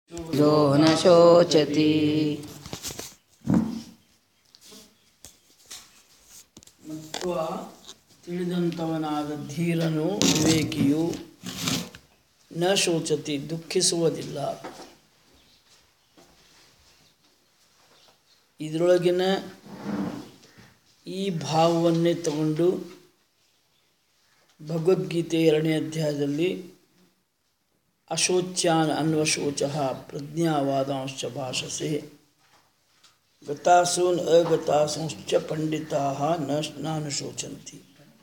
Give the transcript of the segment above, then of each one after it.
यो न शोचति ಮತ್ವ ತಿಳಿದಂಥವನಾದ ಧೀರನು ವಿವೇಕಿಯು ನ ಶೋಚತಿ ದುಃಖಿಸುವುದಿಲ್ಲ ಇದರೊಳಗಿನ ಈ ಭಾವವನ್ನೇ ತಗೊಂಡು ಭಗವದ್ಗೀತೆ ಎರಡನೇ ಅಧ್ಯಾಯದಲ್ಲಿ ಅಶೋಚ್ಯಾನ್ ಅನ್ವಶೋಚ ಪ್ರಜ್ಞಾವಾದಾಂಶ ಭಾಷಸೆ ಗತಾಸೂನ್ ಅಗತಾಸೂಂಶ್ಚ ಪಂಡಿತಾ ನ ನಾನು ಶೋಚಂತಿ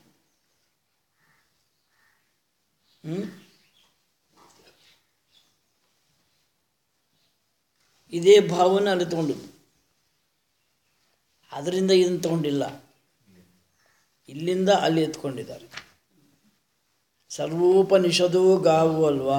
ಹ್ಮ್? ಇದೇ ಭಾವನ ಅಲ್ಲಿ ತಗೊಂಡಿದ್ದು ಅದರಿಂದ ಇದನ್ನು ತಗೊಂಡಿಲ್ಲ ಇಲ್ಲಿಂದ ಅಲ್ಲಿ ಎತ್ಕೊಂಡಿದ್ದಾರೆ ಸರ್ವೋಪನಿಷದೋ ಗಾವು ಅಲ್ವಾ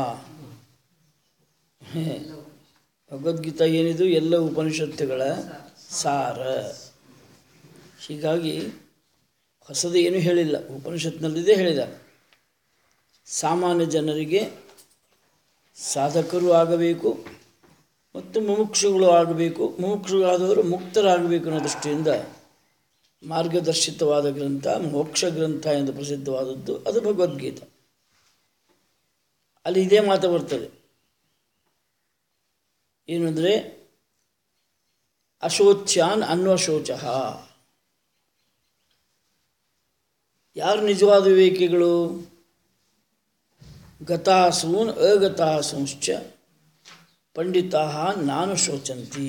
ಹೇ. ಭಗವದ್ಗೀತಾ ಏನಿದು ಎಲ್ಲ ಉಪನಿಷತ್ತುಗಳ ಸಾರ ಹೀಗಾಗಿ ಹೊಸದು ಏನೂ ಹೇಳಿಲ್ಲ ಉಪನಿಷತ್ನಲ್ಲಿದೆ ಹೇಳಿದ್ದಾರೆ ಸಾಮಾನ್ಯ ಜನರಿಗೆ ಸಾಧಕರು ಆಗಬೇಕು ಮತ್ತು ಮುಮುಕ್ಷುಗಳು ಆಗಬೇಕು ಮುಮುಕ್ಷುಗಳಾದವರು ಮುಕ್ತರಾಗಬೇಕು ಅನ್ನೋ ದೃಷ್ಟಿಯಿಂದ ಮಾರ್ಗದರ್ಶಿತವಾದ ಗ್ರಂಥ ಮೋಕ್ಷ ಗ್ರಂಥ ಎಂದು ಪ್ರಸಿದ್ಧವಾದದ್ದು ಅದು ಭಗವದ್ಗೀತೆ ಅಲ್ಲಿ ಇದೇ ಮಾತು ಬರ್ತದೆ ಏನು ಅಂದರೆ ಅಶೋಚ್ಯಾನ್ ಅನ್ವಶೋಚ ಯಾರು ನಿಜವಾದ ವಿವೇಕಿಗಳು ಗತಾಸೂನ್ ಅಗತಾಸೂಂಶ್ಚ ಪಂಡಿತಾ ನಾನು ಶೋಚಂತಿ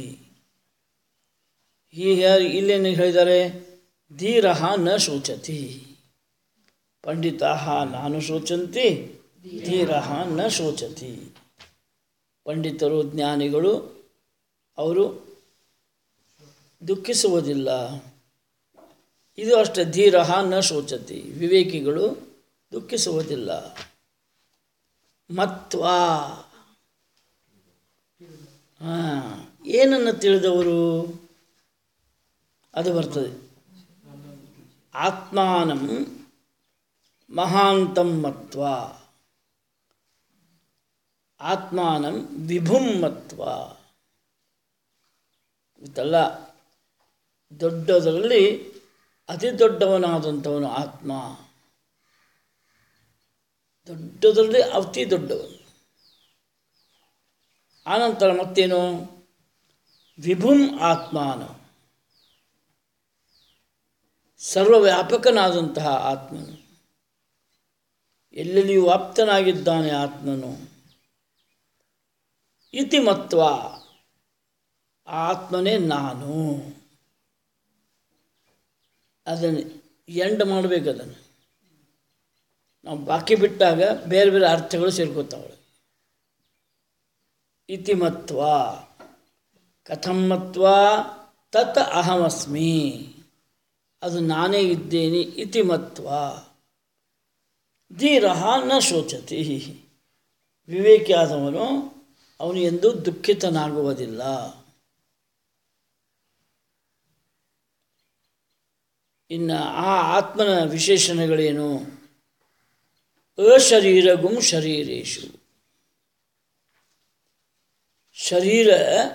ಈ ಇಲ್ಲೇನು ಹೇಳಿದ್ದಾರೆ ಧೀರ ನ ಶೋಚತಿ ಪಂಡಿತಾ ನಾನು ಶೋಚಂತಿ ಧೀರ ನ ಶೋಚತಿ ಪಂಡಿತರು ಜ್ಞಾನಿಗಳು ಅವರು ದುಃಖಿಸುವುದಿಲ್ಲ ಇದು ಅಷ್ಟೇ ಧೀರ ನ ಶೋಚತಿ ವಿವೇಕಿಗಳು ದುಃಖಿಸುವುದಿಲ್ಲ ಮತ್ವ ಹಾಂ ಏನನ್ನು ತಿಳಿದವರು ಅದು ಬರ್ತದೆ ಆತ್ಮಾನಂ ಮಹಾಂತಂ ಮತ್ವ ಆತ್ಮಾನಂ ವಿಭುಂ ಮತ್ವ ಇದಲ್ಲ ದೊಡ್ಡದರಲ್ಲಿ ಅತಿ ದೊಡ್ಡವನಾದಂಥವನು ಆತ್ಮ ದೊಡ್ಡದರಲ್ಲಿ ಅತಿ ದೊಡ್ಡವನು ಆನಂತರ ಮತ್ತೇನು ವಿಭುಂ ಆತ್ಮಾನ ಸರ್ವವ್ಯಾಪಕನಾದಂತಹ ಆತ್ಮನು ಎಲ್ಲೆಲ್ಲಿಯೂ ವ್ಯಾಪ್ತನಾಗಿದ್ದಾನೆ ಆತ್ಮನು ಇತಿಮತ್ವ ಆತ್ಮನೇ ನಾನು ಅದನ್ನು ಎಂಡ್ ಮಾಡಬೇಕು ಅದನ್ನು ನಾವು ಬಾಕಿ ಬಿಟ್ಟಾಗ ಬೇರೆ ಬೇರೆ ಅರ್ಥಗಳು ಸೇರ್ಕೋತಾವಳೆ ಇತಿಮತ್ವ ಕಥಂ ಮತ್ವ ತತ್ ಅಹಮಸ್ಮಿ ಅದು ನಾನೇ ಇದ್ದೇನೆ ಇತಿಮತ್ವ ಧೀರ ನ ಶೋಚತಿ ವಿವೇಕಿಯಾದವನು ಅವನು ಎಂದೂ ದುಃಖಿತನಾಗುವುದಿಲ್ಲ ಇನ್ನು ಆ ಆತ್ಮನ ವಿಶೇಷಣಗಳೇನು ಅಶರೀರಗುಂ ಶರೀರೇಶು ಶರೀರ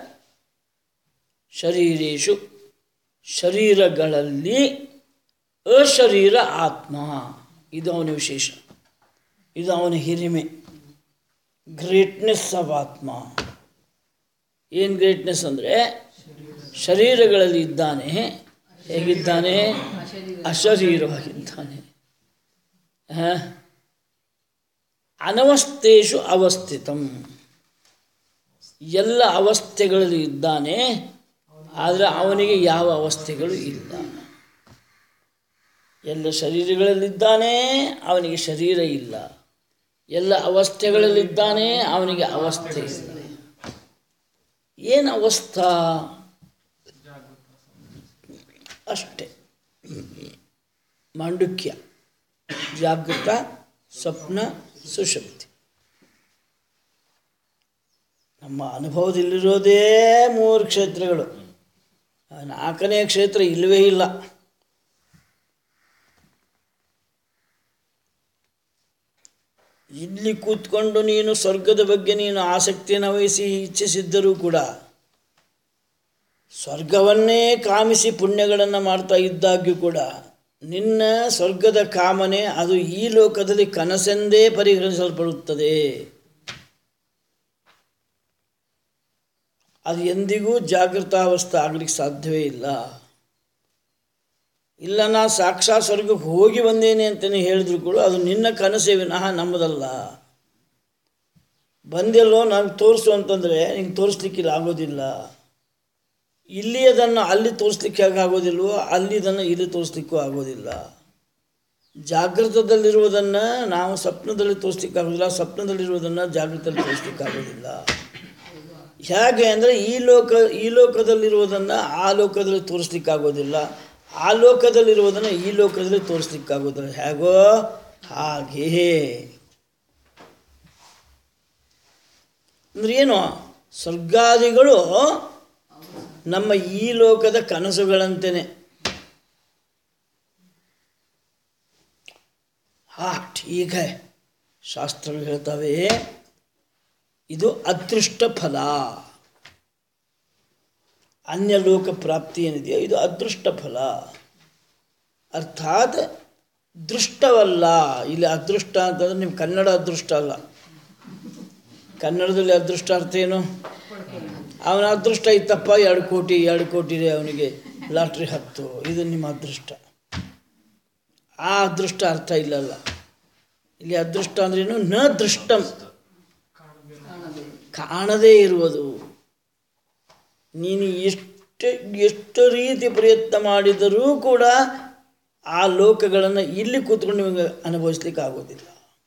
ಶರೀರೇಶು ಶರೀರಗಳಲ್ಲಿ ಅಶರೀರ ಆತ್ಮ ಇದು ಅವನ ವಿಶೇಷ ಇದು ಅವನ ಹಿರಿಮೆ ಗ್ರೇಟ್ನೆಸ್ ಆಫ್ ಆತ್ಮ ಏನು ಗ್ರೇಟ್ನೆಸ್ ಅಂದರೆ ಶರೀರಗಳಲ್ಲಿ ಇದ್ದಾನೆ ಹೇಗಿದ್ದಾನೆ ಅಶರೀರವಾಗಿದ್ದಾನೆ ಅನವಸ್ಥೇಶು ಅವಸ್ಥಿತಂ ಎಲ್ಲ ಅವಸ್ಥೆಗಳಲ್ಲಿ ಇದ್ದಾನೆ ಆದರೆ ಅವನಿಗೆ ಯಾವ ಅವಸ್ಥೆಗಳು ಇಲ್ಲ ಎಲ್ಲ ಶರೀರಗಳಲ್ಲಿದ್ದಾನೆ ಅವನಿಗೆ ಶರೀರ ಇಲ್ಲ ಎಲ್ಲ ಅವಸ್ಥೆಗಳಲ್ಲಿದ್ದಾನೆ ಅವನಿಗೆ ಅವಸ್ಥೆ ಇಲ್ಲ ಏನು ಅವಸ್ಥಾ ಅಷ್ಟೆ ಮಾಂಡುಕ್ಯ ಜಾಗೃತ ಸ್ವಪ್ನ ಸುಶಕ್ತಿ ನಮ್ಮ ಅನುಭವದಲ್ಲಿರೋದೇ ಮೂರು ಕ್ಷೇತ್ರಗಳು ನಾಲ್ಕನೇ ಕ್ಷೇತ್ರ ಇಲ್ಲವೇ ಇಲ್ಲ ಇಲ್ಲಿ ಕೂತ್ಕೊಂಡು ನೀನು ಸ್ವರ್ಗದ ಬಗ್ಗೆ ನೀನು ಆಸಕ್ತಿಯನ್ನು ವಹಿಸಿ ಇಚ್ಛಿಸಿದ್ದರೂ ಕೂಡ ಸ್ವರ್ಗವನ್ನೇ ಕಾಮಿಸಿ ಪುಣ್ಯಗಳನ್ನು ಮಾಡ್ತಾ ಇದ್ದಾಗ್ಯೂ ಕೂಡ ನಿನ್ನ ಸ್ವರ್ಗದ ಕಾಮನೆ ಅದು ಈ ಲೋಕದಲ್ಲಿ ಕನಸೆಂದೇ ಪರಿಗಣಿಸಲ್ಪಡುತ್ತದೆ ಅದು ಎಂದಿಗೂ ಜಾಗೃತಾವಸ್ಥೆ ಆಗ್ಲಿಕ್ಕೆ ಸಾಧ್ಯವೇ ಇಲ್ಲ ಇಲ್ಲ ನಾ ಸಾಕ್ಷಾತ್ ಸ್ವರ್ಗಕ್ಕೆ ಹೋಗಿ ಬಂದೇನೆ ಅಂತಲೇ ಹೇಳಿದ್ರು ಕೂಡ ಅದು ನಿನ್ನ ಕನಸೇ ವಿನಃ ನಮ್ಮದಲ್ಲ ಬಂದಿಲ್ಲೋ ನನಗೆ ತೋರಿಸು ಅಂತಂದರೆ ನಿಂಗೆ ತೋರಿಸ್ಲಿಕ್ಕಿಲ್ಲ ಆಗೋದಿಲ್ಲ ಇಲ್ಲಿ ಅದನ್ನು ಅಲ್ಲಿ ತೋರಿಸ್ಲಿಕ್ಕೆ ಆಗೋದಿಲ್ವೋ ಅಲ್ಲಿ ಇದನ್ನು ಇಲ್ಲಿ ತೋರಿಸ್ಲಿಕ್ಕೂ ಆಗೋದಿಲ್ಲ ಜಾಗೃತದಲ್ಲಿರುವುದನ್ನು ನಾವು ಸ್ವಪ್ನದಲ್ಲಿ ತೋರಿಸ್ಲಿಕ್ಕೆ ಆಗೋದಿಲ್ಲ ಸ್ವಪ್ನದಲ್ಲಿರುವುದನ್ನು ಜಾಗೃತದಲ್ಲಿ ತೋರಿಸ್ಲಿಕ್ಕೆ ಆಗೋದಿಲ್ಲ ಹೇಗೆ ಅಂದರೆ ಈ ಲೋಕ ಈ ಲೋಕದಲ್ಲಿರುವುದನ್ನು ಆ ಲೋಕದಲ್ಲಿ ತೋರಿಸ್ಲಿಕ್ಕಾಗೋದಿಲ್ಲ ಆ ಲೋಕದಲ್ಲಿರುವುದನ್ನು ಈ ಲೋಕದಲ್ಲಿ ತೋರಿಸ್ಲಿಕ್ಕಾಗೋದಿಲ್ಲ ಹೇಗೋ ಹಾಗೆಯೇ ಅಂದ್ರೆ ಏನು ಸ್ವರ್ಗಾದಿಗಳು ನಮ್ಮ ಈ ಲೋಕದ ಕನಸುಗಳಂತೆಯೇ ಹಾ ಠೀಕ್ ಹೈ ಶಾಸ್ತ್ರಗಳು ಹೇಳ್ತವೆ ಇದು ಅದೃಷ್ಟ ಫಲ ಅನ್ಯ ಲೋಕ ಪ್ರಾಪ್ತಿ ಏನಿದೆಯೋ ಇದು ಅದೃಷ್ಟ ಫಲ ಅರ್ಥಾತ್ ದೃಷ್ಟವಲ್ಲ ಇಲ್ಲಿ ಅದೃಷ್ಟ ಅಂತಂದ್ರೆ ನಿಮ್ಮ ಕನ್ನಡ ಅದೃಷ್ಟ ಅಲ್ಲ ಕನ್ನಡದಲ್ಲಿ ಅದೃಷ್ಟ ಅರ್ಥ ಏನು ಅವನ ಅದೃಷ್ಟ ಇತ್ತಪ್ಪ ಎರಡು ಕೋಟಿ ಎರಡು ಕೋಟಿ ಇದೆ ಅವನಿಗೆ ಲಾಟ್ರಿ ಹತ್ತು ಇದು ನಿಮ್ಮ ಅದೃಷ್ಟ ಆ ಅದೃಷ್ಟ ಅರ್ಥ ಇಲ್ಲಲ್ಲ ಇಲ್ಲಿ ಅದೃಷ್ಟ ಅಂದ್ರೇನು ನ ದೃಷ್ಟಂ ಕಾಣದೇ ಇರುವುದು ನೀನು ಎಷ್ಟು ಎಷ್ಟು ರೀತಿ ಪ್ರಯತ್ನ ಮಾಡಿದರೂ ಕೂಡ ಆ ಲೋಕಗಳನ್ನು ಇಲ್ಲಿ ಕೂತ್ಕೊಂಡು ನಿಮಗೆ ಅನುಭವಿಸ್ಲಿಕ್ಕೆ ಆಗೋದಿಲ್ಲ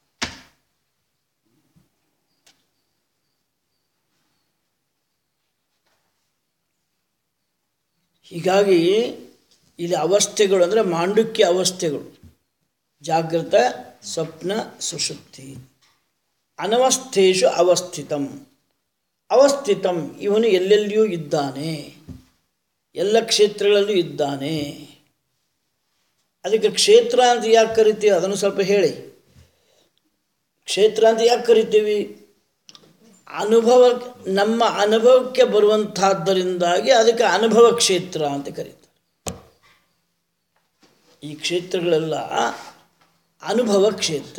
ಹೀಗಾಗಿ ಇಲ್ಲಿ ಅವಸ್ಥೆಗಳು ಅಂದರೆ ಮಾಂಡುಕ್ಯ ಅವಸ್ಥೆಗಳು ಜಾಗೃತ ಸ್ವಪ್ನ ಸುಷುಪ್ತಿ ಅನವಸ್ಥೇಶು ಅವಸ್ಥಿತಂ ಅವಸ್ಥಿತಂ ಇವನು ಎಲ್ಲೆಲ್ಲಿಯೂ ಇದ್ದಾನೆ ಎಲ್ಲ ಕ್ಷೇತ್ರಗಳಲ್ಲೂ ಇದ್ದಾನೆ ಅದಕ್ಕೆ ಕ್ಷೇತ್ರ ಅಂತ ಯಾಕೆ ಕರಿತೀವಿ ಅದನ್ನು ಸ್ವಲ್ಪ ಹೇಳಿ ಕ್ಷೇತ್ರ ಅಂತ ಯಾಕೆ ಕರಿತೀವಿ ಅನುಭವ ನಮ್ಮ ಅನುಭವಕ್ಕೆ ಬರುವಂತಹದ್ದರಿಂದಾಗಿ ಅದಕ್ಕೆ ಅನುಭವ ಕ್ಷೇತ್ರ ಅಂತ ಕರೀತಾರೆ ಈ ಕ್ಷೇತ್ರಗಳೆಲ್ಲ ಅನುಭವ ಕ್ಷೇತ್ರ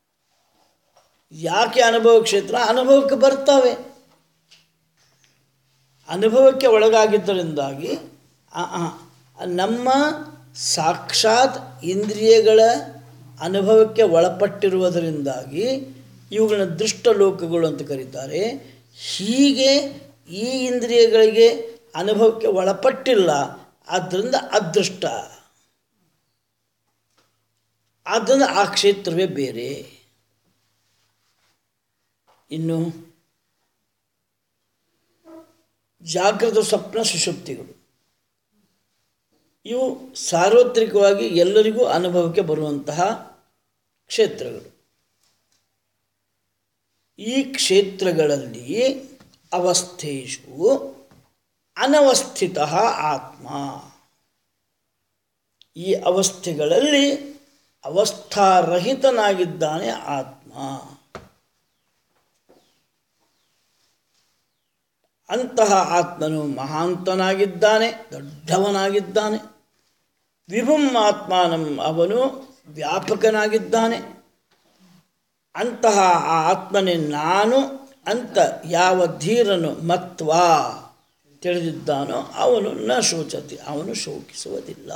ಯಾಕೆ ಅನುಭವ ಕ್ಷೇತ್ರ ಅನುಭವಕ್ಕೆ ಬರ್ತವೆ ಅನುಭವಕ್ಕೆ ಒಳಗಾಗಿದ್ದರಿಂದಾಗಿ ಆ- ಆ, ನಮ್ಮ ಸಾಕ್ಷಾತ್ ಇಂದ್ರಿಯಗಳ ಅನುಭವಕ್ಕೆ ಒಳಪಟ್ಟಿರುವುದರಿಂದಾಗಿ ಇವುಗಳನ್ನ ದೃಷ್ಟ ಲೋಕಗಳು ಅಂತ ಕರೀತಾರೆ ಹೀಗೆ ಈ ಇಂದ್ರಿಯಗಳಿಗೆ ಅನುಭವಕ್ಕೆ ಒಳಪಟ್ಟಿಲ್ಲ ಆದ್ದರಿಂದ ಅದೃಷ್ಟ ಆದ್ದರಿಂದ ಆ ಕ್ಷೇತ್ರವೇ ಬೇರೆ ಇನ್ನು ಜಾಗೃತ ಸ್ವಪ್ನ ಸುಷುಪ್ತಿಗಳು ಇವು ಸಾರ್ವತ್ರಿಕವಾಗಿ ಎಲ್ಲರಿಗೂ ಅನುಭವಕ್ಕೆ ಬರುವಂತಹ ಕ್ಷೇತ್ರಗಳು ಈ ಕ್ಷೇತ್ರಗಳಲ್ಲಿ ಅವಸ್ಥೇಶು ಅನವಸ್ಥಿತ ಆತ್ಮ ಈ ಅವಸ್ಥೆಗಳಲ್ಲಿ ಅವಸ್ಥಾರಹಿತನಾಗಿದ್ದಾನೆ ಆತ್ಮ ಅಂತಹ ಆತ್ಮನು ಮಹಾಂತನಾಗಿದ್ದಾನೆ ದೊಡ್ಡವನಾಗಿದ್ದಾನೆ ವಿಭುಂ ಆತ್ಮಾನಂ ಅವನು ವ್ಯಾಪಕನಾಗಿದ್ದಾನೆ ಅಂತಹ ಆ ಆತ್ಮನೇ ನಾನು ಅಂತ ಯಾವ ಧೀರನು ಮತ್ವಾ ತಿಳಿದಿದ್ದಾನೋ ಅವನು ನ ಶೋಚತಿ ಅವನು ಶೋಕಿಸುವುದಿಲ್ಲ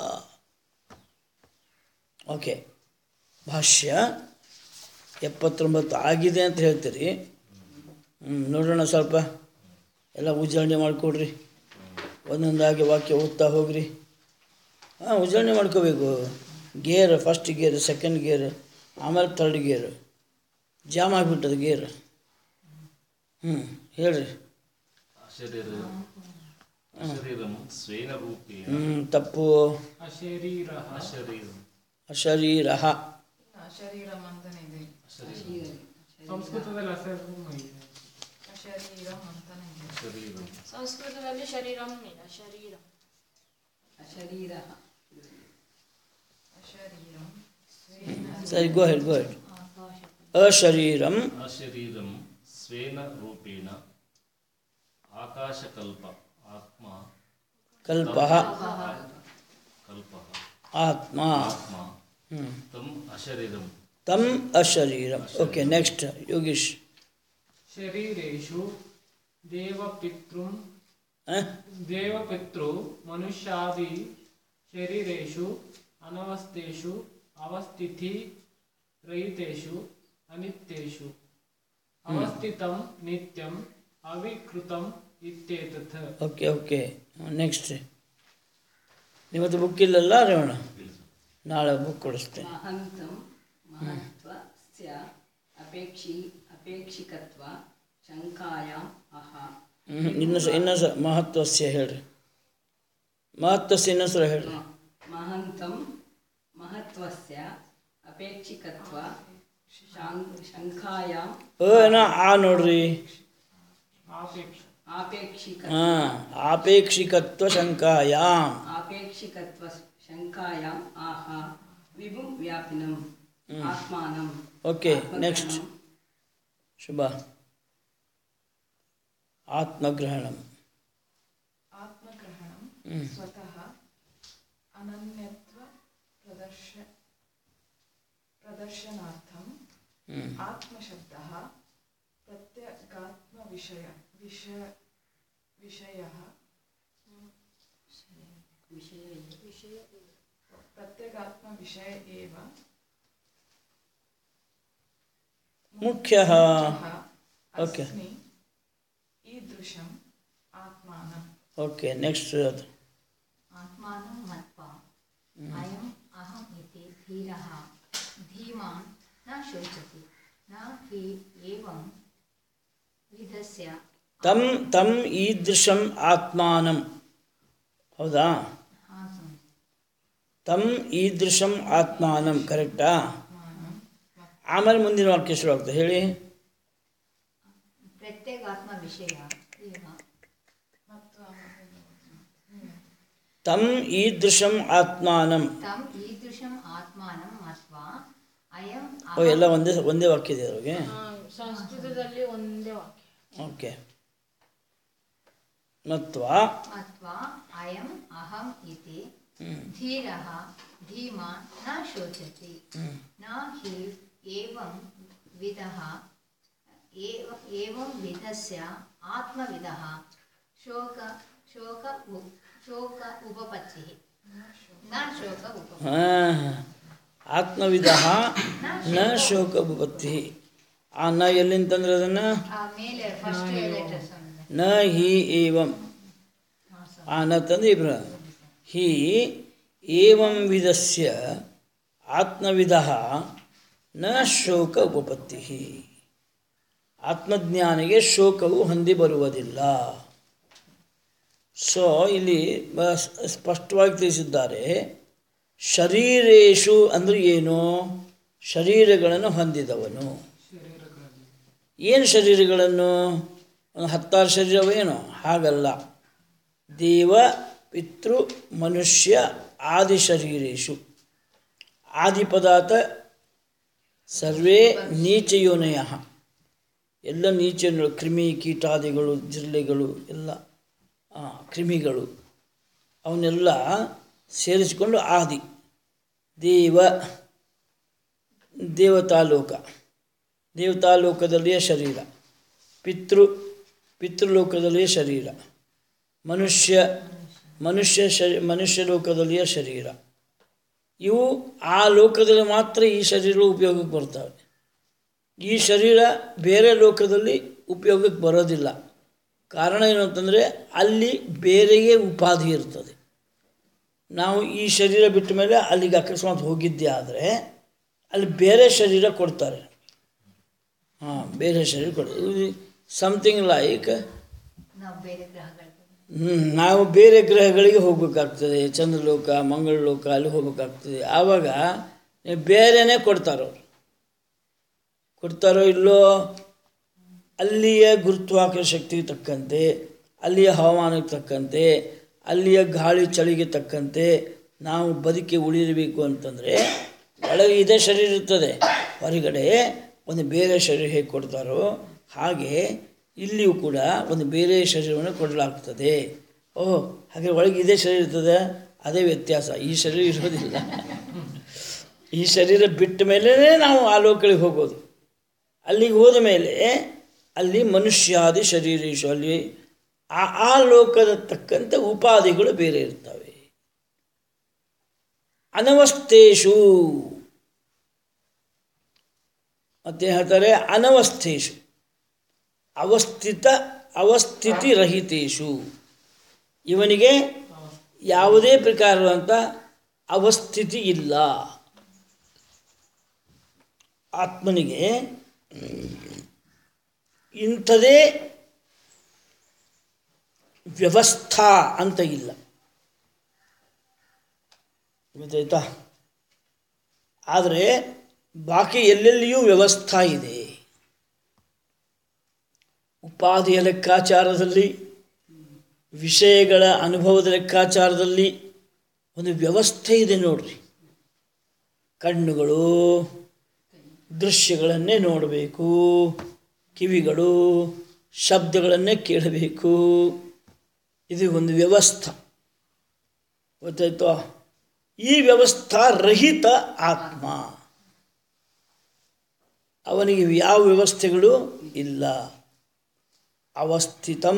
ಓಕೆ ಭಾಷ್ಯ ಎಪ್ಪತ್ತೊಂಬತ್ತು ಆಗಿದೆ ಅಂತ ಹೇಳ್ತೀರಿ ಹ್ಮ್, ನೋಡೋಣ ಸ್ವಲ್ಪ ಎಲ್ಲ ಉಚ್ಚಾರಣೆ ಮಾಡಿಕೊಡ್ರಿ ಒಂದೊಂದಾಗಿ ವಾಕ್ಯ ಓದ್ತಾ ಹೋಗ್ರಿ ಹಾಂ ಉಚ್ಚಾರಣೆ ಮಾಡ್ಕೋಬೇಕು gear first gear second gear ಆಮೇಲೆ ಥರ್ಡ್ ಗೇರ್ ಜಾಮ್ ಆಗಿಬಿಟ್ಟದ ಗೇರ್ ಹ್ಞೂ ಹೇಳ್ರಿ ಶರೀರ ಶರೀರಂ ಸ್ವೇನ ರೂಪೇಣ ಹ್ಞೂ ತಪ್ಪು ಶರೀರ ಅಶರೀರ ಶರೀರಂ ಅಂತಾನೆ ಇದೆ ಸಂಸ್ಕೃತದಲ್ಲಿ ಅಸರು ಶರೀರಂ ಅಂತಾನೆ ಇದೆ ಶರೀರಂ ಸಂಸ್ಕೃತದಲ್ಲಿ ಶರೀರಂ ಇಲ್ಲ ಶರೀರ ಶರೀರಂ ಸರಿ ಗೋ ಹೆಡ್ ಗೋ ಹೆಡ್ ಅಶರೀರಂ ಅಶರೀರಂ ಸ್ವೇನ ರೂಪೇಣ ಆಕಾಶಕಲ್ಪ ಆತ್ಮ ಕಲ್ಪ ಕಲ್ಪ ಆತ್ಮ ಆತ್ಮ ಹ್ಮ್. ತಂ ಅಶರೀರಂ ತಮ್ ಅಶರೀರಂ ಓಕೆ ನೆಕ್ಸ್ಟ್ ಯೋಗೀಶ್ ಶರೀರೇಷು ದೇವಪಿತೃಂ ಆ? ದೇವಪಿತೃ ಮನುಷ್ಯಾದಿ ಶರೀರೇಷು ಅನವಸ್ಥೇಷು ಅವಸ್ಥಿತಿ ರಹಿತೇಷು ಅನಿತ್ಯೇಷು ಅವಸ್ಥಿತಂ ನಿತ್ಯಂ ಅವಿಕೃತಂ ಇತ್ಯೇತತ್ ಓಕೆ ಓಕೆ ನೆಕ್ಸ್ಟ್ ಇವತ್ತು ಬುಕ್ ಇಲ್ಲಲ್ಲ ರೇವಣ ನಾಳೆ ಬುಕ್ ಕೊಡಿಸ್ತೇನೆ महन्तं महत्त्वस्य अपेक्षि अपेक्षिकत्व शङ्कायाम् अह ಹ್ಮ್. ಇನ್ನು ಸ ಇನ್ನೂ ಸ ಮಹತ್ವಸ್ಯ ಹೇಳ್ರಿ ಮಹತ್ವಸ್ಯ ಇನ್ನೂ ಸಲ ಹೇಳ್ರಿ महन्तं महत्त्वस्य अपेक्षिकत्व शां- शङ्कायाम् ಅ ಏನೋ ಆ ನೋಡ್ರಿ ಆಪೇಕ್ಷ आपेक्षिक ಹಾಂ ಆಪೇಕ್ಷಿಕತ್ವ ಶಂಕಾಯಾಮ್ आपेक्षिकत्व शङ्कायाम् आह विभुं व्यापिनम् आत्मानं ಓಕೆ ನೆಕ್ಸ್ಟ್ ಶುಭ ಆತ್ಮಗ್ರಹಣಂ ಆತ್ಮಗ್ರಹಣಂ ಹ್ಮ್. ಸ್ವತಃ ಅನನ್ಯತ್ವ ಪ್ರದರ್ಶ ಪ್ರದರ್ಶನಾರ್ಥಂ ಹ್ಮ್. ಆತ್ಮಶಬ್ದಃ ಪ್ರತ್ಯಗಾತ್ಮವಿಷಯ ವಿಷ ವಿಷಯः प्रत्यगात्मविषय एव ಮುಖ್ಯಃ मुख्यः Okay. अस्मि ईदृशम् आत्मानम् ಓಕೆ ನೆಕ್ಸ್ಟ್ ಅದು आत्मानं मत्वा अयम् अहम् इति धीरः धीमान् न शोचति न हि एवं विधस्य ತಮ್ ತಮ್ ಈದೃಶಂ ಆತ್ಮಾನಂ ಹೌದಾ आसं ತಮ್ ಈದೃಶಂ ಆತ್ಮಾನಂ ಕರೆಕ್ಟಾ ಆಮೇಲೆ ಮುಂದಿನ ವಾಕ್ಯ ಶುರು ಆಗ್ತದೆ ಹೇಳಿ प्रत्येगात्मविषय एव ತಮ್ ಈದೃಶಂ ಆತ್ಮಾನಂ तम् ईदृशम् आत्मानं मत्वा अयम् ಓ ಎಲ್ಲ ಒಂದೇ ಒಂದೇ ವಾಕ್ಯ ಇದೆ ಅವ್ರಿಗೆ ಸಂಸ್ಕೃತದಲ್ಲಿ ಒಂದೇ ವಾಕ್ಯ ಓಕೆ ಮತ್ವ मत्वा अयम् अहम् इति धीरः धीमान् न शोचति न हि एवं विधः एव एवं विधस्य आत्मविदः शोक शोक उ- शोक उपपत्तिः न शोक उपपत्तिः ಹಾಂ ಆತ್ಮವಿದ ನ ಶೋಕ ಭುಪತ್ತಿ ಆ ನ ಎಲ್ಲಿಂತಂದ್ರೆ ಅದನ್ನು ಆ ಮೇಲೆ ಫಸ್ಟ್ ಲೆಟರ್ಸ್ ನ ಹಿ ಏವಂ ಆ ನ ತಂದು ಇಬ್ರ ಹಿ ಏವಂ ವಿಧಸ್ಯ ಆತ್ಮವಿದ ನ ಶೋಕ ಉಪಪತ್ತಿ ಆತ್ಮಜ್ಞಾನಿಗೆ ಶೋಕವು ಹೊಂದಿ ಬರುವುದಿಲ್ಲ ಸೊ ಇಲ್ಲಿ ಬ- ಸ್- ಸ್ಪಷ್ಟವಾಗಿ ತಿಳಿಸಿದ್ದಾರೆ ಶರೀರೇಶು ಅಂದ್ರೆ ಏನು ಶರೀರಗಳನ್ನು ಹೊಂದಿದವನು ಏನು ಶರೀರಗಳನ್ನು ಒಂದು ಹತ್ತಾರು ಶರೀರವೇನು ಹಾಗಲ್ಲ ದೇವ ಪಿತೃ ಮನುಷ್ಯ ಆದಿ ಶರೀರೇಶು ಆದಿ ಪದಾರ್ಥ ಸರ್ವೇ ನೀಚಯೋನಯ ಎಲ್ಲ ನೀಚಗಳು ಕ್ರಿಮಿ ಕೀಟಾದಿಗಳು ಜಿರಳೆಗಳು ಎಲ್ಲ ಆ, ಕ್ರಿಮಿಗಳು ಅವನ್ನೆಲ್ಲ ಸೇರಿಸಿಕೊಂಡು ಆದಿ ದೇವ ದೇವತಾಲೋಕ ದೇವತಾಲೋಕದಲ್ಲಿಯೇ ಶರೀರ ಪಿತೃ ಪಿತೃಲೋಕದಲ್ಲಿಯೇ ಶರೀರ ಮನುಷ್ಯ ಮನುಷ್ಯ ಶರೀ ಮನುಷ್ಯ ಲೋಕದಲ್ಲಿಯೇ ಶರೀರ ಇವು ಆ ಲೋಕದಲ್ಲಿ ಮಾತ್ರ ಈ ಶರೀರಗಳು ಉಪಯೋಗಕ್ಕೆ ಬರ್ತವೆ ಈ ಶರೀರ ಬೇರೆ ಲೋಕದಲ್ಲಿ ಉಪಯೋಗಕ್ಕೆ ಬರೋದಿಲ್ಲ ಕಾರಣ ಏನು ಅಂತಂದರೆ ಅಲ್ಲಿ ಬೇರೆಯೇ ಉಪಾಧಿ ಇರ್ತದೆ ನಾವು ಈ ಶರೀರ ಬಿಟ್ಟ ಮೇಲೆ ಅಲ್ಲಿಗೆ ಅಕಸ್ಮಾತ್ ಹೋಗಿದ್ದೆ ಆದರೆ ಅಲ್ಲಿ ಬೇರೆ ಶರೀರ ಕೊಡ್ತಾರೆ ಹಾಂ ಬೇರೆ ಶರೀರ ಕೊಡ್ತಾರೆ ಸಮಥಿಂಗ್ ಲೈಕ್ ನಾವು ಬೇರೆ ಗ್ರಹಗಳಿಗೆ ಹ್ಮ್, ನಾವು ಬೇರೆ ಗ್ರಹಗಳಿಗೆ ಹೋಗ್ಬೇಕಾಗ್ತದೆ ಚಂದ್ರಲೋಕ ಮಂಗಳಲೋಕ ಅಲ್ಲಿ ಹೋಗ್ಬೇಕಾಗ್ತದೆ ಆವಾಗ ಬೇರೆನೇ ಕೊಡ್ತಾರವ್ರು ಕೊಡ್ತಾರೋ ಇಲ್ಲೋ ಅಲ್ಲಿಯ ಗುರುತ್ವಾಕರ್ಷಣ ಶಕ್ತಿಗೆ ತಕ್ಕಂತೆ ಅಲ್ಲಿಯ ಹವಾಮಾನಕ್ಕೆ ತಕ್ಕಂತೆ ಅಲ್ಲಿಯ ಗಾಳಿ ಚಳಿಗೆ ತಕ್ಕಂತೆ ನಾವು ಬದುಕಿ ಉಳಿರಬೇಕು ಅಂತಂದರೆ ಒಳಗೆ ಇದೇ ಶರೀರ ಇರ್ತದೆ ಹೊರಗಡೆ ಒಂದು ಬೇರೆ ಶರೀರ ಹೇಗೆ ಕೊಡ್ತಾರೋ ಹಾಗೆ ಇಲ್ಲಿಯೂ ಕೂಡ ಒಂದು ಬೇರೆ ಶರೀರವನ್ನು ಕೊಡಲಾಗ್ತದೆ ಓಹ್ ಹಾಗೆ ಒಳಗೆ ಇದೇ ಶರೀರ ಇರ್ತದೆ ಅದೇ ವ್ಯತ್ಯಾಸ ಈ ಶರೀರ ಇರೋದಿಲ್ಲ ಈ ಶರೀರ ಬಿಟ್ಟ ಮೇಲೆ ನಾವು ಆ ಲೋಕಗಳಿಗೆ ಹೋಗೋದು ಅಲ್ಲಿಗೆ ಹೋದ ಮೇಲೆ ಅಲ್ಲಿ ಮನುಷ್ಯಾದಿ ಶರೀರೇಶು ಅಲ್ಲಿ ಆ ಆ ಲೋಕದ ತಕ್ಕಂತೆ ಉಪಾಧಿಗಳು ಬೇರೆ ಇರ್ತವೆ ಅನವಸ್ಥೇಶು ಮತ್ತೆ ಹೇಳ್ತಾರೆ ಅನವಸ್ಥೇಶು ಅವಸ್ಥಿತ ಅವಸ್ಥಿತಿ ರಹಿತೇಶು ಇವನಿಗೆ ಯಾವುದೇ ಪ್ರಕಾರದಂಥ ಅವಸ್ಥಿತಿ ಇಲ್ಲ ಆತ್ಮನಿಗೆ ಇಂಥದೇ ವ್ಯವಸ್ಥಾ ಅಂತ ಇಲ್ಲ ಗೊತ್ತಾಯ್ತಾ ಆದರೆ ಬಾಕಿ ಎಲ್ಲೆಲ್ಲಿಯೂ ವ್ಯವಸ್ಥಾ ಇದೆ ಉಪಾಧಿಯ ಲೆಕ್ಕಾಚಾರದಲ್ಲಿ ವಿಷಯಗಳ ಅನುಭವದ ಲೆಕ್ಕಾಚಾರದಲ್ಲಿ ಒಂದು ವ್ಯವಸ್ಥೆ ಇದೆ ನೋಡ್ರಿ ಕಣ್ಣುಗಳು ದೃಶ್ಯಗಳನ್ನೇ ನೋಡಬೇಕು ಕಿವಿಗಳು ಶಬ್ದಗಳನ್ನೇ ಕೇಳಬೇಕು ಇದು ಒಂದು ವ್ಯವಸ್ಥೆ ಗೊತ್ತಾಯ್ತೋ ಈ ವ್ಯವಸ್ಥಾ ರಹಿತ ಆತ್ಮ ಅವನಿಗೆ ಯಾವ ವ್ಯವಸ್ಥೆಗಳು ಇಲ್ಲ ಅವಸ್ಥಿತಂ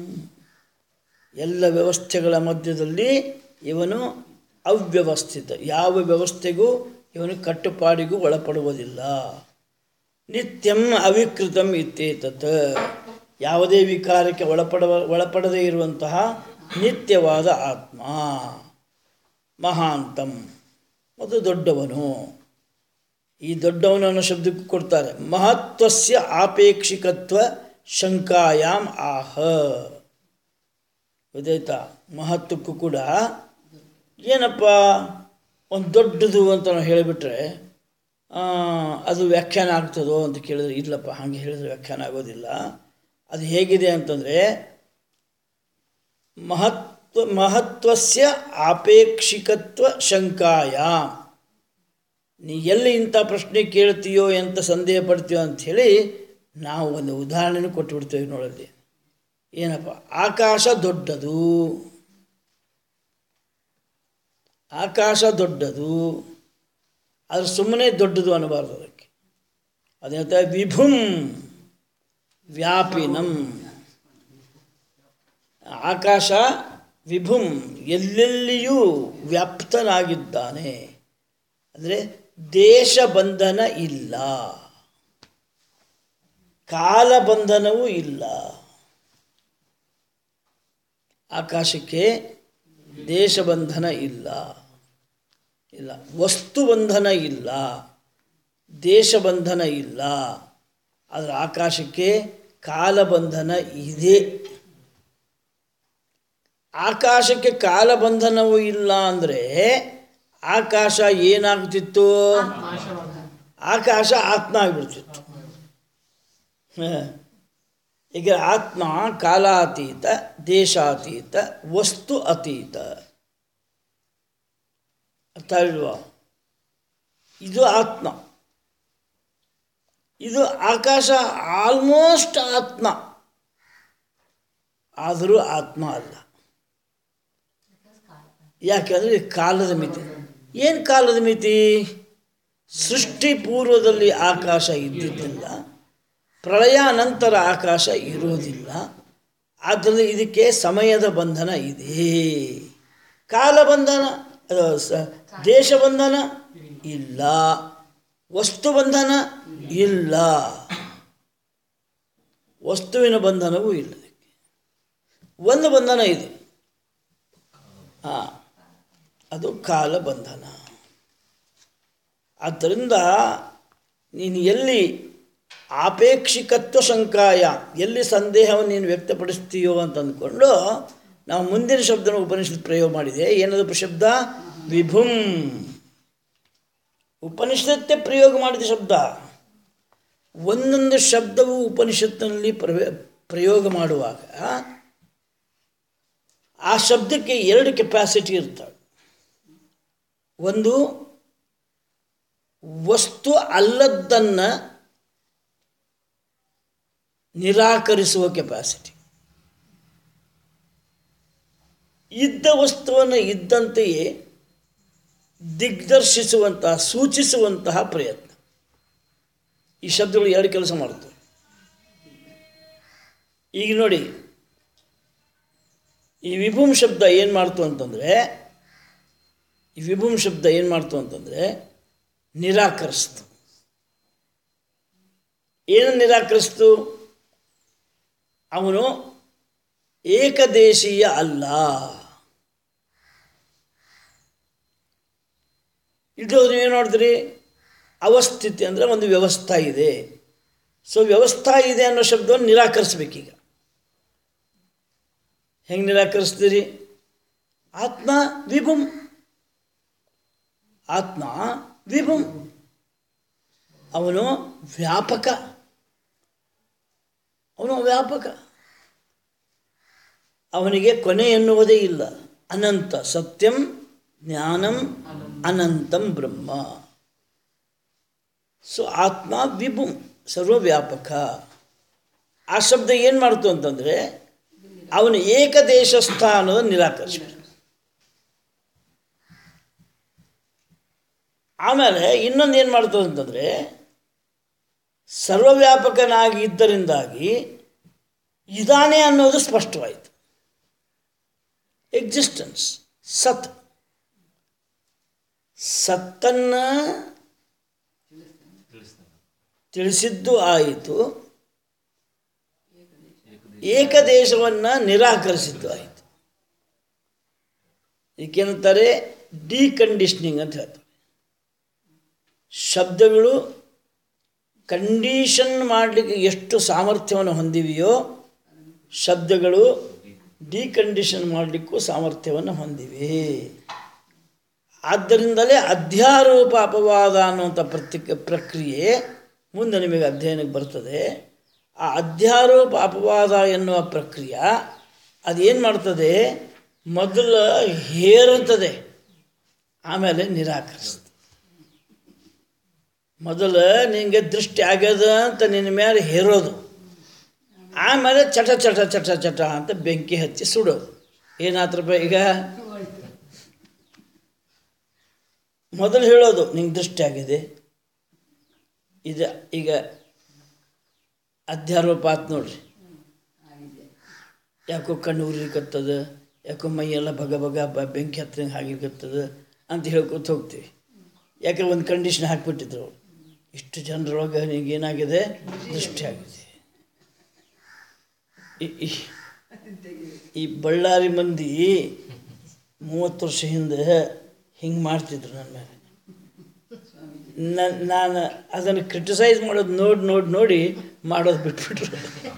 ಎಲ್ಲ ವ್ಯವಸ್ಥೆಗಳ ಮಧ್ಯದಲ್ಲಿ ಇವನು ಅವ್ಯವಸ್ಥಿತ ಯಾವ ವ್ಯವಸ್ಥೆಗೂ ಇವನು ಕಟ್ಟುಪಾಡಿಗೂ ಒಳಪಡುವುದಿಲ್ಲ ನಿತ್ಯಂ ಅವಿಕೃತಂ ಇತ್ಯೇತತ್ ಯಾವುದೇ ವಿಕಾರಕ್ಕೆ ಒಳಪಡುವ ಒಳಪಡದೇ ಇರುವಂತಹ ನಿತ್ಯವಾದ ಆತ್ಮ ಮಹಾಂತಂ ಮತ್ತು ದೊಡ್ಡವನು ಈ ದೊಡ್ಡವನು ಅನ್ನೋ ಶಬ್ದಕ್ಕೂ ಕೊಡ್ತಾರೆ ಮಹತ್ವಸ್ಯ ಆಪೇಕ್ಷಿಕತ್ವ ಶಂಕಾಯಾಮ್ ಆಹ ಗೊತ್ತಾಯ್ತಾ ಮಹತ್ವಕ್ಕೂ ಕೂಡ ಏನಪ್ಪ ಒಂದು ದೊಡ್ಡದು ಅಂತ ನಾವು ಹೇಳಿಬಿಟ್ರೆ ಆ, ಅದು ವ್ಯಾಖ್ಯಾನ ಆಗ್ತದೋ ಅಂತ ಕೇಳಿದ್ರೆ ಇಲ್ಲಪ್ಪ ಹಾಗೆ ಹೇಳಿದ್ರೆ ವ್ಯಾಖ್ಯಾನ ಆಗೋದಿಲ್ಲ ಅದು ಹೇಗಿದೆ ಅಂತಂದರೆ ಮಹತ್ವ ಮಹತ್ವಸ್ಯ ಆಪೇಕ್ಷಿಕತ್ವ ಶಂಕಾಯ ನೀ ಎಲ್ಲಿ ಇಂಥ ಪ್ರಶ್ನೆ ಕೇಳ್ತೀಯೋ ಎಂತ ಸಂದೇಹ ಪಡ್ತೀಯೋ ಅಂಥೇಳಿ ನಾವು ಒಂದು ಉದಾಹರಣೆನೂ ಕೊಟ್ಟುಬಿಡ್ತೇವೆ ನೋಡಲ್ಲಿ ಏನಪ್ಪ ಆಕಾಶ ದೊಡ್ಡದು ಆಕಾಶ ದೊಡ್ಡದು ಅದು ಸುಮ್ಮನೆ ದೊಡ್ಡದು ಅನ್ನಬಾರ್ದು ಅದಕ್ಕೆ ಅದು ಹೇಳ್ತಾರೆ ವಿಭುಂ ವ್ಯಾಪಿನಂ ಆಕಾಶ ವಿಭುಂ ಎಲ್ಲೆಲ್ಲಿಯೂ ವ್ಯಾಪ್ತನಾಗಿದ್ದಾನೆ ಅಂದರೆ ದೇಶ ಬಂಧನ ಇಲ್ಲ ಕಾಲ ಬಂಧನವೂ ಇಲ್ಲ ಆಕಾಶಕ್ಕೆ ದೇಶ ಬಂಧನ ಇಲ್ಲ ಇಲ್ಲ ವಸ್ತು ಬಂಧನ ಇಲ್ಲ ದೇಶ ಬಂಧನ ಇಲ್ಲ ಆದರೆ ಆಕಾಶಕ್ಕೆ ಕಾಲಬಂಧನ ಇದೆ ಆಕಾಶಕ್ಕೆ ಕಾಲಬಂಧನವೂ ಇಲ್ಲ ಅಂದರೆ ಆಕಾಶ ಏನಾಗ್ತಿತ್ತು ಆಕಾಶ ಆತ್ಮ ಆಗಿಬಿಡ್ತಿತ್ತು ಹ. ಈಗ ಆತ್ಮ ಕಾಲಾತೀತ ದೇಶಾತೀತ ವಸ್ತು ಅತೀತ ಅರ್ಥ ಇಲ್ವಾ ಇದು ಆತ್ಮ ಇದು ಆಕಾಶ ಆಲ್ಮೋಸ್ಟ್ ಆತ್ಮ ಆದರೂ ಆತ್ಮ ಅಲ್ಲ ಯಾಕೆಂದರೆ ಇದು ಕಾಲದ ಮಿತಿ ಏನು ಕಾಲದ ಮಿತಿ ಸೃಷ್ಟಿ ಪೂರ್ವದಲ್ಲಿ ಆಕಾಶ ಇದ್ದಿದ್ದಿಲ್ಲ ಪ್ರಳಯ ನಂತರ ಆಕಾಶ ಇರೋದಿಲ್ಲ ಆದ್ದರಿಂದ ಇದಕ್ಕೆ ಸಮಯದ ಬಂಧನ ಇದೆ ಕಾಲ ಬಂಧನ ಅದು ಸ- ದೇಶ ಬಂಧನ ಇಲ್ಲ ವಸ್ತು ಬಂಧನ ಇಲ್ಲ ವಸ್ತುವಿನ ಬಂಧನವೂ ಇಲ್ಲ ಇದಕ್ಕೆ ಒಂದು ಬಂಧನ ಇದೆ ಹಾಂ ಅದು ಕಾಲ ಬಂಧನ ಆದ್ದರಿಂದ ನೀನು ಎಲ್ಲಿ ಆಪೇಕ್ಷಿಕತ್ವ ಶಂಕಾಯ ಎಲ್ಲಿ ಸಂದೇಹವನ್ನು ನೀನು ವ್ಯಕ್ತಪಡಿಸ್ತೀಯೋ ಅಂತ ಅಂದ್ಕೊಂಡು ನಾವು ಮುಂದಿನ ಶಬ್ದನ ಉಪನಿಷತ್ ಪ್ರಯೋಗ ಮಾಡಿದೆ ಏನದು ಶಬ್ದ ವಿಭುಂ ಉಪನಿಷತ್ತೇ ಪ್ರಯೋಗ ಮಾಡಿದ ಶಬ್ದ ಒಂದೊಂದು ಶಬ್ದವು ಉಪನಿಷತ್ತಿನಲ್ಲಿ ಪ್ರವೇ ಪ್ರಯೋಗ ಮಾಡುವಾಗ ಆ ಶಬ್ದಕ್ಕೆ ಎರಡು ಕೆಪಾಸಿಟಿ ಇರ್ತವೆ ಒಂದು ವಸ್ತು ಅಲ್ಲದ್ದನ್ನು ನಿರಾಕರಿಸುವ ಕೆಪಾಸಿಟಿ ಇದ್ದ ವಸ್ತುವನ್ನು ಇದ್ದಂತೆಯೇ ದಿಗ್ದರ್ಶಿಸುವಂತಹ ಸೂಚಿಸುವಂತಹ ಪ್ರಯತ್ನ ಈ ಶಬ್ದಗಳು ಎರಡು ಕೆಲಸ ಮಾಡುತ್ತವೆ ಈಗ ನೋಡಿ ಈ ವಿಭುಮ್ ಶಬ್ದ ಏನು ಮಾಡ್ತು ಅಂತಂದರೆ ಈ ವಿಭುಮ್ ಶಬ್ದ ಏನು ಮಾಡ್ತು ಅಂತಂದರೆ ನಿರಾಕರಿಸ್ತು ಏನು ನಿರಾಕರಿಸ್ತು ಅವನು ಏಕದೇಶೀಯ ಅಲ್ಲ ಇದು ನೀವೇನು ನೋಡಿದ್ರಿ ಅವಸ್ಥಿತಿ ಅಂದರೆ ಒಂದು ವ್ಯವಸ್ಥಾ ಇದೆ ಸೊ ವ್ಯವಸ್ಥಾ ಇದೆ ಅನ್ನೋ ಶಬ್ದವನ್ನು ನಿರಾಕರಿಸ್ಬೇಕೀಗ ಹೆಂಗೆ ನಿರಾಕರಿಸ್ತೀರಿ ಆತ್ಮ ವಿಭುಂ ಆತ್ಮ ವಿಭುಂ ಅವನು ವ್ಯಾಪಕ ಅವನು ವ್ಯಾಪಕ ಅವನಿಗೆ ಕೊನೆ ಎನ್ನುವುದೇ ಇಲ್ಲ ಅನಂತ ಸತ್ಯಂ ಜ್ಞಾನಂ ಅನಂತಂ ಬ್ರಹ್ಮ ಸೊ ಆತ್ಮ ವಿಭುಂ ಸರ್ವವ್ಯಾಪಕ ಆ ಶಬ್ದ ಏನು ಮಾಡ್ತು ಅಂತಂದರೆ ಅವನು ಏಕದೇಶಸ್ಥ ಅನ್ನೋದನ್ನು ನಿರಾಕರಿಸ್ಬೇಕು ಆಮೇಲೆ ಇನ್ನೊಂದು ಏನು ಮಾಡ್ತದೆ ಅಂತಂದರೆ ಸರ್ವವ್ಯಾಪಕನಾಗಿ ಇದ್ದರಿಂದಾಗಿ ಇದಾನೆ ಅನ್ನೋದು ಸ್ಪಷ್ಟವಾಯಿತು ಎಕ್ಸಿಸ್ಟೆನ್ಸ್ ಸತ್ ಸತ್ತನ್ನು ತಿಳಿಸಿದ್ದು ಆಯಿತು ಏಕದೇಶವನ್ನು ನಿರಾಕರಿಸಿದ್ದು ಆಯಿತು ಏಕೆಂತಾರೆ ಡಿಕಂಡೀಷ್ನಿಂಗ್ ಅಂತ ಹೇಳ್ತಾರೆ ಶಬ್ದಗಳು ಕಂಡೀಷನ್ ಮಾಡಲಿಕ್ಕೆ ಎಷ್ಟು ಸಾಮರ್ಥ್ಯವನ್ನು ಹೊಂದಿವೆಯೋ ಶಬ್ದಗಳು ಡಿಕಂಡೀಷನ್ ಮಾಡಲಿಕ್ಕೂ ಸಾಮರ್ಥ್ಯವನ್ನು ಹೊಂದಿವೆ ಆದ್ದರಿಂದಲೇ ಅಧ್ಯಾರೋಪ ಅಪವಾದ ಅನ್ನುವಂಥ ಪ್ರತಿ ಪ್ರಕ್ರಿಯೆ ಮುಂದೆ ನಿಮಗೆ ಅಧ್ಯಯನಕ್ಕೆ ಬರ್ತದೆ ಆ ಅಧ್ಯಾರೋಪ ಅಪವಾದ ಎನ್ನುವ ಪ್ರಕ್ರಿಯೆ ಅದೇನು ಮಾಡ್ತದೆ ಮೊದಲು ಹೇರುತ್ತದೆ ಆಮೇಲೆ ನಿರಾಕರಿಸ್ತದೆ ಮೊದಲು ನಿನಗೆ ದೃಷ್ಟಿ ಆಗ್ಯದ ಅಂತ ನಿನ್ನ ಮೇಲೆ ಹೇರೋದು ಆಮೇಲೆ ಚಟ ಚಟ ಚಟ ಚಟ ಅಂತ ಬೆಂಕಿ ಹಚ್ಚಿ ಸುಡೋದು ಏನಾತ್ರಪ್ಪ ಈಗ ಮೊದಲು ಹೇಳೋದು ನಿಂಗೆ ದೃಷ್ಟಿ ಆಗಿದೆ ಇದು ಈಗ ಅಧ್ಯಾರೋಪ ಆತು ನೋಡ್ರಿ ಯಾಕೋ ಕಣ್ಣು ಉರಿಲಿಕತ್ತದ ಯಾಕೋ ಮೈಯೆಲ್ಲ ಬಗ ಬಗ ಬ ಬೆಂಕಿ ಹತ್ತಂಗೆ ಆಗಿರ್ಕತ್ತದ ಅಂತ ಹೇಳ್ಕೊತ ಹೋಗ್ತೀವಿ ಯಾಕೆ ಒಂದು ಕಂಡೀಷನ್ ಹಾಕ್ಬಿಟ್ಟಿದ್ರು ಅವ್ರು ಇಷ್ಟು ಜನರೊಳಗೆ ನಿನಗೆ ಏನಾಗಿದೆ ದೃಷ್ಟಿ ಆಗಿದೆ ಈ- ಈ- ಈ ಬಳ್ಳಾರಿ ಮಂದಿ ಮೂವತ್ತು ವರ್ಷ ಹಿಂದೆ ಹಿಂಗೆ ಮಾಡ್ತಿದ್ರು ನನ್ನ ಮೇಲೆ ನನ್ನ ನಾನು ಅದನ್ನು ಕ್ರಿಟಿಸೈಸ್ ಮಾಡೋದು ನೋಡಿ ನೋಡಿ ನೋಡಿ ಮಾಡೋದು ಬಿಟ್ಬಿಟ್ರು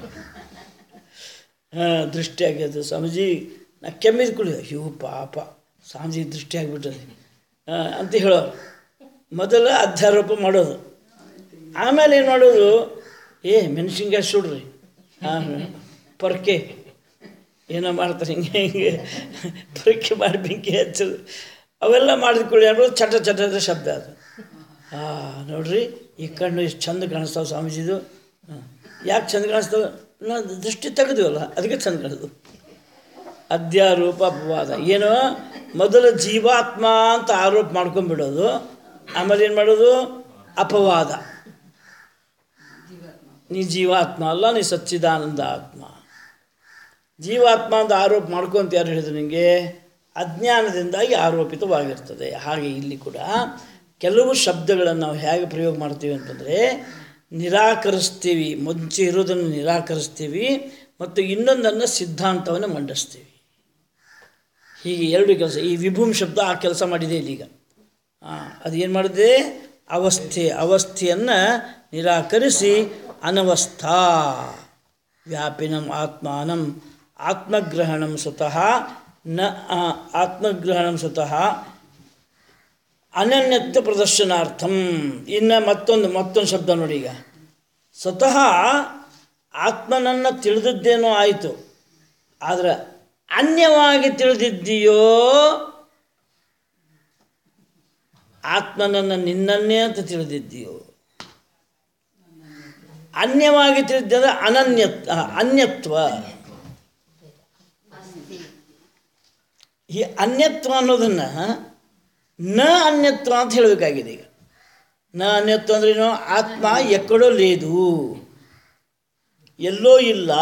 ಹಾಂ ದೃಷ್ಟಿ ಆಗ್ಯದ ಸ್ವಾಮೀಜಿ ನಾ ಕೆಮ್ಮಿದ ಕುಡಿ ಅಯ್ಯೋ ಪಾಪ ಸ್ವಾಮೀಜಿ ದೃಷ್ಟಿ ಆಗಿಬಿಟ್ಟದೆ ಅಂತ ಹೇಳೋರು ಮೊದಲು ಅಧ್ಯಾರೋಪ ಮಾಡೋದು ಆಮೇಲೆ ಏನು ಮಾಡೋದು ಏ ಮೆಣಸಿನ್ಕಾಯಿ ಸುಡ್ರಿ ಹಾಂ ಪೊರ್ಕೆ ಏನೋ ಮಾಡ್ತಾರೆ ಹಿಂಗೆ ಹಿಂಗೆ ಪೊರ್ಕೆ ಮಾಡಿ ಬೆಂಕಿ ಹಚ್ಚೋದು ಅವೆಲ್ಲ ಮಾಡಿದ್ಕೊಳ್ಳಿ ಅನ್ನೋದು ಚಟ ಚಟದ ಶಬ್ದ ಅದು ಹಾಂ ನೋಡ್ರಿ ಈ ಕಣ್ಣು ಇಷ್ಟು ಚಂದ ಕಾಣಿಸ್ತಾವೆ ಸ್ವಾಮೀಜಿದು ಹಾಂ ಯಾಕೆ ಚಂದ ಕಾಣಿಸ್ತಾವೆ ನಾವು ದೃಷ್ಟಿ ತೆಗೆದಿವಲ್ಲ ಅದಕ್ಕೆ ಚಂದ ಕಾಣಿಸ್ತು ಅಧ್ಯಾರೋಪ ಅಪವಾದ ಏನು ಮೊದಲು ಜೀವಾತ್ಮ ಅಂತ ಆರೋಪ ಮಾಡ್ಕೊಂಡ್ಬಿಡೋದು ಆಮೇಲೆ ಏನು ಮಾಡೋದು ಅಪವಾದ ನೀ ಜೀವಾತ್ಮ ಅಲ್ಲ ನೀ ಸಚ್ಚಿದಾನಂದ ಆತ್ಮ ಜೀವಾತ್ಮ ಅಂತ ಆರೋಪ ಮಾಡ್ಕೊಂತ ಯಾರು ಹೇಳಿದ್ರು ನಿಮಗೆ ಅಜ್ಞಾನದಿಂದಾಗಿ ಆರೋಪಿತವಾಗಿರ್ತದೆ ಹಾಗೆ ಇಲ್ಲಿ ಕೂಡ ಕೆಲವು ಶಬ್ದಗಳನ್ನು ನಾವು ಹೇಗೆ ಪ್ರಯೋಗ ಮಾಡ್ತೀವಿ ಅಂತಂದರೆ ನಿರಾಕರಿಸ್ತೀವಿ ಮುಂಚೆ ಇರೋದನ್ನು ನಿರಾಕರಿಸ್ತೀವಿ ಮತ್ತು ಇನ್ನೊಂದನ್ನು ಸಿದ್ಧಾಂತವನ್ನು ಮಂಡಿಸ್ತೀವಿ ಹೀಗೆ ಎರಡು ಕೆಲಸ ಈ ವಿಭೂಮ್ ಶಬ್ದ ಆ ಕೆಲಸ ಮಾಡಿದೆ ಇಲ್ಲೀಗ ಅದು ಏನು ಮಾಡಿದೆ ಅವಸ್ಥೆ ಅವಸ್ಥೆಯನ್ನು ನಿರಾಕರಿಸಿ ಅನವಸ್ಥಾ ವ್ಯಾಪಿನಂ ಆತ್ಮಾನಂ ಆತ್ಮಗ್ರಹಣಂ ಸ್ವತಃ ನ ಆ, ಆತ್ಮಗ್ರಹಣಂ ಸ್ವತಃ ಅನನ್ಯತ್ವ ಪ್ರದರ್ಶನಾರ್ಥಂ ಇನ್ನು ಮತ್ತೊಂದು ಮತ್ತೊಂದು ಶಬ್ದ ನೋಡಿ ಈಗ ಸ್ವತಃ ಆತ್ಮನನ್ನು ತಿಳಿದಿದ್ದೇನೋ ಆಯಿತು ಆದರೆ ಅನ್ಯವಾಗಿ ತಿಳಿದಿದ್ದೀಯೋ ಆತ್ಮನನ್ನು ನಿನ್ನನ್ನೇ ಅಂತ ತಿಳಿದಿದ್ದೀಯೋ ಅನ್ಯವಾಗಿ ತಿಳಿದರೆ ಅನನ್ಯ ಅನ್ಯತ್ವ ಅಸ್ತಿ ಈ ಅನ್ಯತ್ವ ಅನ್ನೋದನ್ನು ನ ಅನ್ಯತ್ವ ಅಂತ ಹೇಳಬೇಕಾಗಿದೆ ಈಗ ನ ಅನ್ಯತ್ವ ಅಂದ್ರೇನು ಆತ್ಮ ಎಕ್ಕಡೋ ಲೇದು ಎಲ್ಲೋ ಇಲ್ಲ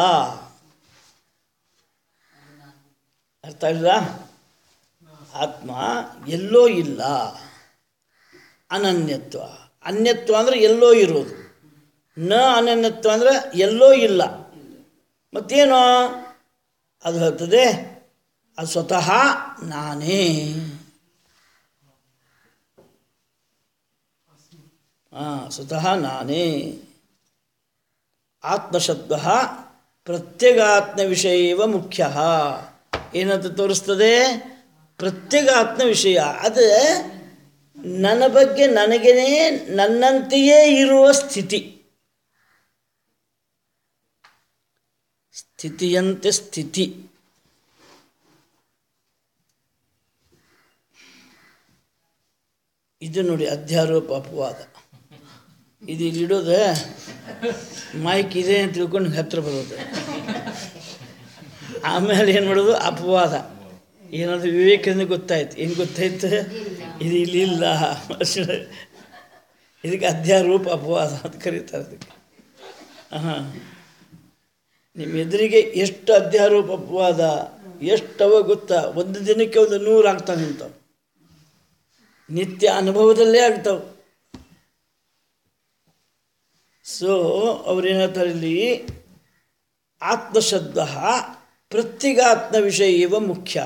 ಅರ್ಥ ಇಲ್ಲ ಆತ್ಮ ಎಲ್ಲೋ ಇಲ್ಲ ಅನನ್ಯತ್ವ ಅನ್ಯತ್ವ ಅಂದರೆ ಎಲ್ಲೋ ಇರೋದು ನ ಅನನ್ಯತ್ವ ಅಂದರೆ ಎಲ್ಲೋ ಇಲ್ಲ ಮತ್ತೇನು ಅದು ಹೇಳ್ತದೆ ಅದು ಸ್ವತಃ ನಾನೇ ಹಾಂ ಸ್ವತಃ ನಾನೇ ಆತ್ಮಶಬ್ದ ಪ್ರತ್ಯಗಾತ್ಮ ವಿಷಯವ ಮುಖ್ಯ ಏನಂತ ತೋರಿಸ್ತದೆ ಪ್ರತ್ಯಗಾತ್ಮ ವಿಷಯ ಅದು ನನ್ನ ಬಗ್ಗೆ ನನಗೇನೆ ನನ್ನಂತೆಯೇ ಇರುವ ಸ್ಥಿತಿ ಸ್ಥಿತಿಯಂತೆ ಸ್ಥಿತಿ ಇದು ನೋಡಿ ಅಧ್ಯಾರೋಪ ಅಪವಾದ ಇದು ಇಲ್ಲಿಡೋದೆ ಮೈಕ್ ಇದೆ ಅಂತ ತಿಳ್ಕೊಂಡು ಹತ್ರ ಬರೋದು ಆಮೇಲೆ ಏನು ಮಾಡೋದು ಅಪವಾದ ಏನಾದರೂ ವಿವೇಕದಿಂದ ಗೊತ್ತಾಯ್ತು ಏನು ಗೊತ್ತಾಯ್ತು ಇದು ಇಲ್ಲಿ ಇಲ್ಲ ಇದಕ್ಕೆ ಅಧ್ಯಾರೋಪ ಅಪವಾದ ಅಂತ ಕರೀತಾರೆ ಅದಕ್ಕೆ ಹಾಂ ನಿಮ್ಮ ಎದುರಿಗೆ ಎಷ್ಟು ಅಧ್ಯಾರೋಪ ಅಪವಾದ ಎಷ್ಟವ ಗೊತ್ತಾ ಒಂದು ದಿನಕ್ಕೆ ಒಂದು ನೂರು ಆಗ್ತಾವೆ ನಿಂತವು ನಿತ್ಯ ಅನುಭವದಲ್ಲೇ ಆಗ್ತಾವೆ ಸೊ ಅವ್ರೇನಂತಾರೆ ಇಲ್ಲಿ ಆತ್ಮಶಬ್ದ ಪ್ರತ್ಯಗಾತ್ಮ ವಿಷಯ ಇವ ಮುಖ್ಯ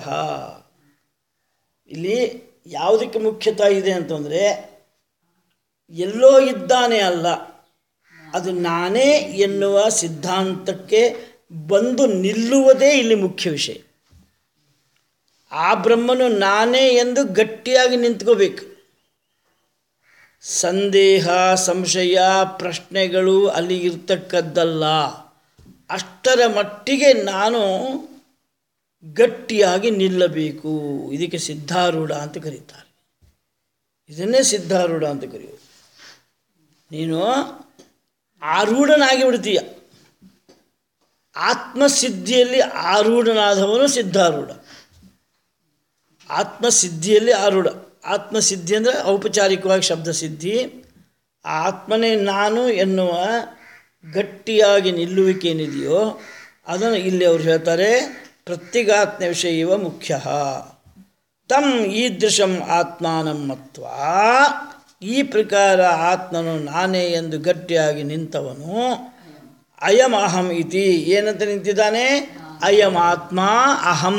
ಇಲ್ಲಿ ಯಾವುದಕ್ಕೆ ಮುಖ್ಯತಾ ಇದೆ ಅಂತಂದರೆ ಎಲ್ಲೋ ಇದ್ದಾನೆ ಅಲ್ಲ ಅದು ನಾನೇ ಎನ್ನುವ ಸಿದ್ಧಾಂತಕ್ಕೆ ಬಂದು ನಿಲ್ಲುವುದೇ ಇಲ್ಲಿ ಮುಖ್ಯ ವಿಷಯ ಆ ಬ್ರಹ್ಮನು ನಾನೇ ಎಂದು ಗಟ್ಟಿಯಾಗಿ ನಿಂತ್ಕೋಬೇಕು ಸಂದೇಹ ಸಂಶಯ ಪ್ರಶ್ನೆಗಳು ಅಲ್ಲಿ ಇರ್ತಕ್ಕದ್ದಲ್ಲ ಅಷ್ಟರ ಮಟ್ಟಿಗೆ ನಾನು ಗಟ್ಟಿಯಾಗಿ ನಿಲ್ಲಬೇಕು ಇದಕ್ಕೆ ಸಿದ್ಧಾರೂಢ ಅಂತ ಕರೀತಾರೆ ಇದನ್ನೇ ಸಿದ್ಧಾರೂಢ ಅಂತ ಕರೆಯೋದು ನೀನು ಆರೂಢನಾಗಿ ಬಿಡ್ತೀಯ ಆತ್ಮಸಿದ್ಧಿಯಲ್ಲಿ ಆರೂಢನಾದವನು ಸಿದ್ಧಾರೂಢ ಆತ್ಮಸಿದ್ಧಿಯಲ್ಲಿ ಆರೂಢ ಆತ್ಮಸಿದ್ಧಿ ಅಂದರೆ ಔಪಚಾರಿಕವಾಗಿ ಶಬ್ದ ಸಿದ್ಧಿ ಆ ಆತ್ಮನೇ ನಾನು ಎನ್ನುವ ಗಟ್ಟಿಯಾಗಿ ನಿಲ್ಲುವಿಕೆ ಏನಿದೆಯೋ ಅದನ್ನು ಇಲ್ಲಿ ಅವರು ಹೇಳ್ತಾರೆ ಪ್ರತ್ಯಗಾತ್ಮ ವಿಷಯ ಇವ ಮುಖ್ಯ ತಮ್ ಈದೃಶಂ ಆತ್ಮಾನಂ ಮತ್ವ ಈ ಪ್ರಕಾರ ಆತ್ಮನು ನಾನೇ ಎಂದು ಗಟ್ಟಿಯಾಗಿ ನಿಂತವನು ಅಯಂ ಅಹಂ ಇತಿ ಏನಂತ ನಿಂತಿದ್ದಾನೆ ಅಯಂ ಆತ್ಮ ಅಹಂ